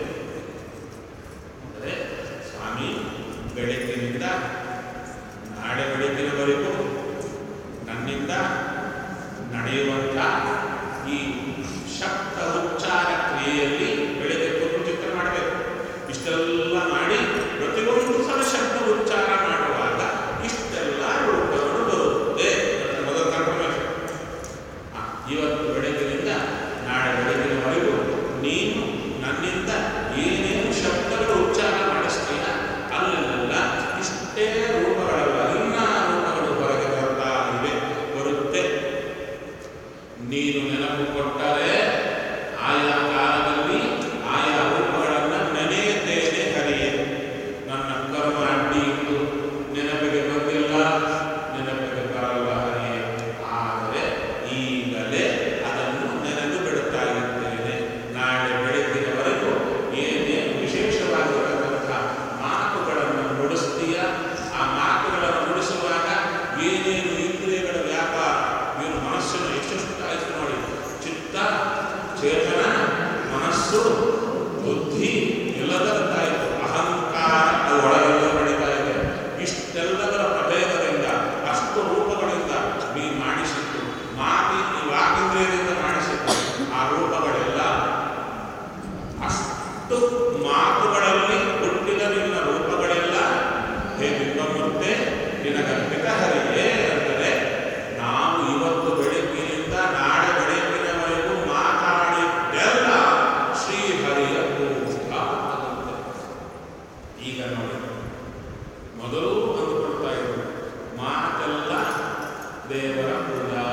ಅಂದರೆ ಸ್ವಾಮಿ ಬೆಳಗ್ಗಿನಿಂದ ನಾಳೆ ಬೆಳಗ್ಗಿನವರೆಗೂ ನನ್ನಿಂದ ನಡೆಯುವಂಥ ಈ ಶಬ್ದ ಉಚ್ಚಾರ ಕ್ರಿಯೆಯಲ್ಲಿ ಬೆಳಗ್ಗೆ ಕೂತು ಚಿತ್ರ ಮಾಡಬೇಕು ಇಷ್ಟೆಲ್ಲ ಮಾಡಿ ಪ್ರತಿಯೊಂದು ಸಲ ಶಬ್ದ ಉಚ್ಚಾರ ಮಾಡುವಾಗ ಇಷ್ಟೆಲ್ಲ ರೂಪಗಳು ಬರುತ್ತೆ ಅಂತ ಮೊದಲ ಕನ್ಫರ್ಮೇಷನ್ ಇವತ್ತು ಬೆಳಗ್ಗಿನಿಂದ ನಾಳೆ ಬೆಳಗ್ಗಿನವರೆಗೂ ನೀನು ನನ್ನಿಂದ ಏನೇನು ಶಬ್ದಗಳು ಉಚ್ಚಾರ ಮಾಡಿಸ್ತೀಯ ಅಲ್ಲೆಲ್ಲ ಇಷ್ಟೇ ರೂಪಗಳಲ್ಲ ಇನ್ನ ರೂಪಗಳು ಹೊರಗೆ ಬರ್ತಾ ಇವೆ ಬರುತ್ತೆ ನೀನು ನೆನಪು ಕೊಟ್ಟರೆ ಆಯಾ ಕಾಲದಲ್ಲಿ ಆಯಾ ರೂಪಗಳನ್ನು ನೆನೆಯುತ್ತೇನೆ ಹರಿಯೇ ನನ್ನ ಕರ್ಮ ಅಡ್ಡಿ ಇತ್ತು ನೆನಪಿಗೆ ಬಂದಿಲ್ಲ ನೆನಪಿಗೆ ಬರಲ್ಲ ಹರಿಯೇ ಆದರೆ ಈಗಲೇ ಅದನ್ನು ನೆನೆದು ಬಿಡುತ್ತಾ ಇದ್ದೇನೆ ನಾಳೆ ಬೆಳಗ್ಗಿನವರೆಗೂ ಏನೇನು ವಿಶೇಷವಾಗಿರತಕ್ಕಂಥ ಮಾತುಗಳನ್ನು ನುಡಿಸ್ತೀಯ ಆ ಮಾತುಗಳನ್ನು ನುಡಿಸುವಾಗ ಏನೇನು ಇಂದ್ರಿಯಗಳ ವ್ಯಾಪಾರ ಏನು ಮನಸ್ಸನ್ನು ಎಷ್ಟೆಷ್ಟು ಆಯ್ತು ನೋಡಿ ಚಿತ್ತ ಚೇತನ ಮನಸ್ಸು ಬುದ್ಧಿ ಎಲ್ಲದರದ್ದಾಯಿತು ಅಹಂಕಾರ ಅದು ಒಳಗೆಲ್ಲ ನಡೀತಾ ಇದೆ ಇಷ್ಟೆಲ್ಲದರ ಪ್ರಭೇದದಿಂದ ಅಷ್ಟು ರೂಪಗಳಿಂದ ನೀ ಮಾಡಿಸಿದ್ದು ಮಾತಿ ಈ ವಾಕಿಂದ್ರಿಯದಿಂದ ಮಾಡಿಸಿದ್ದು ಆ ರೂಪಗಳೆಲ್ಲ ಅಷ್ಟು ಮಾತುಗಳಲ್ಲಿ ಹುಟ್ಟಿದ ನಿನ್ನ ರೂಪಗಳೆಲ್ಲ ಹೇ ಬಿಂಬಮೂರ್ತೆ ನಿನಗರ್ಪಿತ ಹರಿಯೇ ಅಂದರೆ ನಾವು ಇವತ್ತು ಬೆಳಗ್ಗಿನಿಂದ ನಾಳೆ ಬೆಳಗ್ಗಿನವರೆಗೂ ಮಾತಾಡಿದ್ದೆಲ್ಲ ಶ್ರೀಹರಿಯ ಕೂಟ ಆಗುತ್ತೆ. ಈಗ ನೋಡಿ ಮೊದಲು ಅಂದುಕೊಳ್ತಾ ಇದ್ರು ಮಾತೆಲ್ಲ ದೇವರ ಪೂಜಾ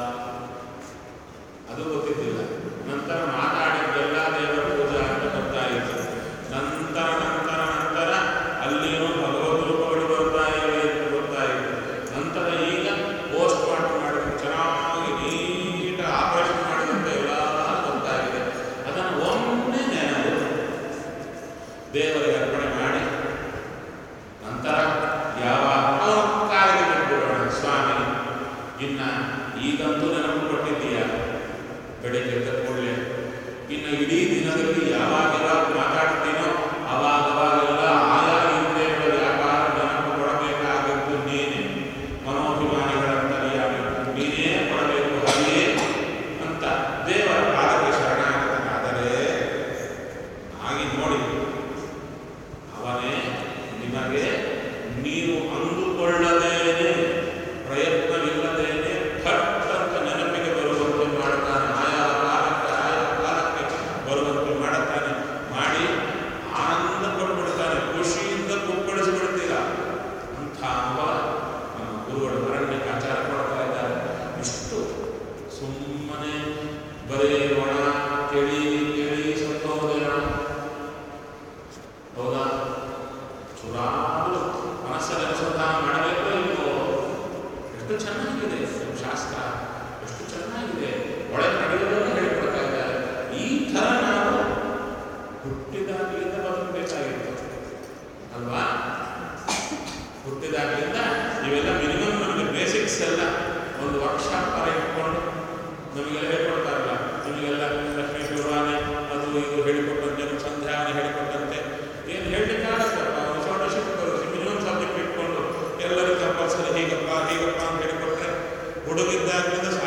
ಅದು ಗೊತ್ತಿದ್ದಿಲ್ಲ ನಂತರ ಮಾತಾಡಿದ್ದೆಲ್ಲ ದೇವರ ಪೂಜಾ ಅಂತ ಬರ್ತಾ ಇತ್ತು ನಂತರ ನಂತರ ನಂತರ ಅಲ್ಲಿನೂ ಭಗವದ್ ರೂಪಗಳು ಬರ್ತಾ ಇವೆ ಅಂತ ಬರ್ತಾ ಇತ್ತು ನಂತರ ಈಗ ಪೋಸ್ಟ್ ಮಾರ್ಟಮ್ ಮಾಡಿದ್ರೆ ಚೆನ್ನಾಗಿ ನೀಟ್ ಆಪರೇಷನ್ ಮಾಡಿದಂತೆ ಎಲ್ಲ ಬರ್ತಾ ಇದೆ ಅದನ್ನು ಒಮ್ಮೆ ನೆನಪು ದೇವರಿಗೆ ಅರ್ಪಣೆ ಮಾಡಿ ನಂತರ ಯಾವ ಕಾಲಿಗೆ ಬಿಟ್ಬಿಡೋಣ ಸ್ವಾಮಿ ಇನ್ನ ಈಗಂತೂ ನೆನಪು ಕೊಟ್ಟಿದ್ದೀಯ ಬೆಳಿಗ್ಗೆ ಎದ್ದ ಕೂಡಲೇ ಇನ್ನು ಇಡೀ ದಿನದಲ್ಲಿ ಯಾವಾಗ ಯಾವಾಗ ಮಾತಾಡ್ತೀನೋ ಅವಾಗ ಅವಾಗೆಲ್ಲ ಆಯಾ ಇಂದ್ರಿಯಗಳ ವ್ಯಾಪಾರ ನೆನಪು ಕೊಡಬೇಕಾಗಿದ್ದು ನೀನೆ ಮನೋಭಿಮಾನಿಗಳಂತರಿಯಾಗಿ ನೀನೇ ಕೊಡಬೇಕು ಹಾಗೆಯೇ ಅಂತ ದೇವರ ಪಾದಕ್ಕೆ ಶರಣಾಗತನಾದರೆ ಹಾಗೆ ನೋಡಿ ಅವನೇ ನಿಮಗೆ ನೀವು ಅಂದುಕೊಳ್ಳದೇನೆ ಪ್ರಯತ್ನವಿಲ್ಲದೇನೆ ವರ್ಕ್ಶಾಪ್ ಥರ ಇಟ್ಕೊಂಡು ನಮಗೆಲ್ಲ ಹೇಳ್ಕೊಡ್ತಾರಲ್ಲ ನಿಮಗೆಲ್ಲ ಲಕ್ಷ್ಮೀ ಶಿವರಾನೆ ಅದು ಇದು ಹೇಳಿಕೊಟ್ಟಂತೆ ಸಂಧ್ಯಾನ ಹೇಳಿಕೊಟ್ಟಂತೆ ಏನು ಹೇಳಲಿಕ್ಕಾಗತ್ತಪ್ಪ ವಿಶ್ವಾಸಗಳು ಮಿನಿಮಮ್ ಸಬ್ಜೆಕ್ಟ್ ಇಟ್ಕೊಂಡು ಎಲ್ಲರೂ ಕಂಪಲ್ಸರಿ ಹೀಗಪ್ಪ ಹೀಗಪ್ಪ ಅಂತ ಹೇಳಿಕೊಟ್ರೆ ಹುಡುಗಿದ್ದಾಗಲಿಂದ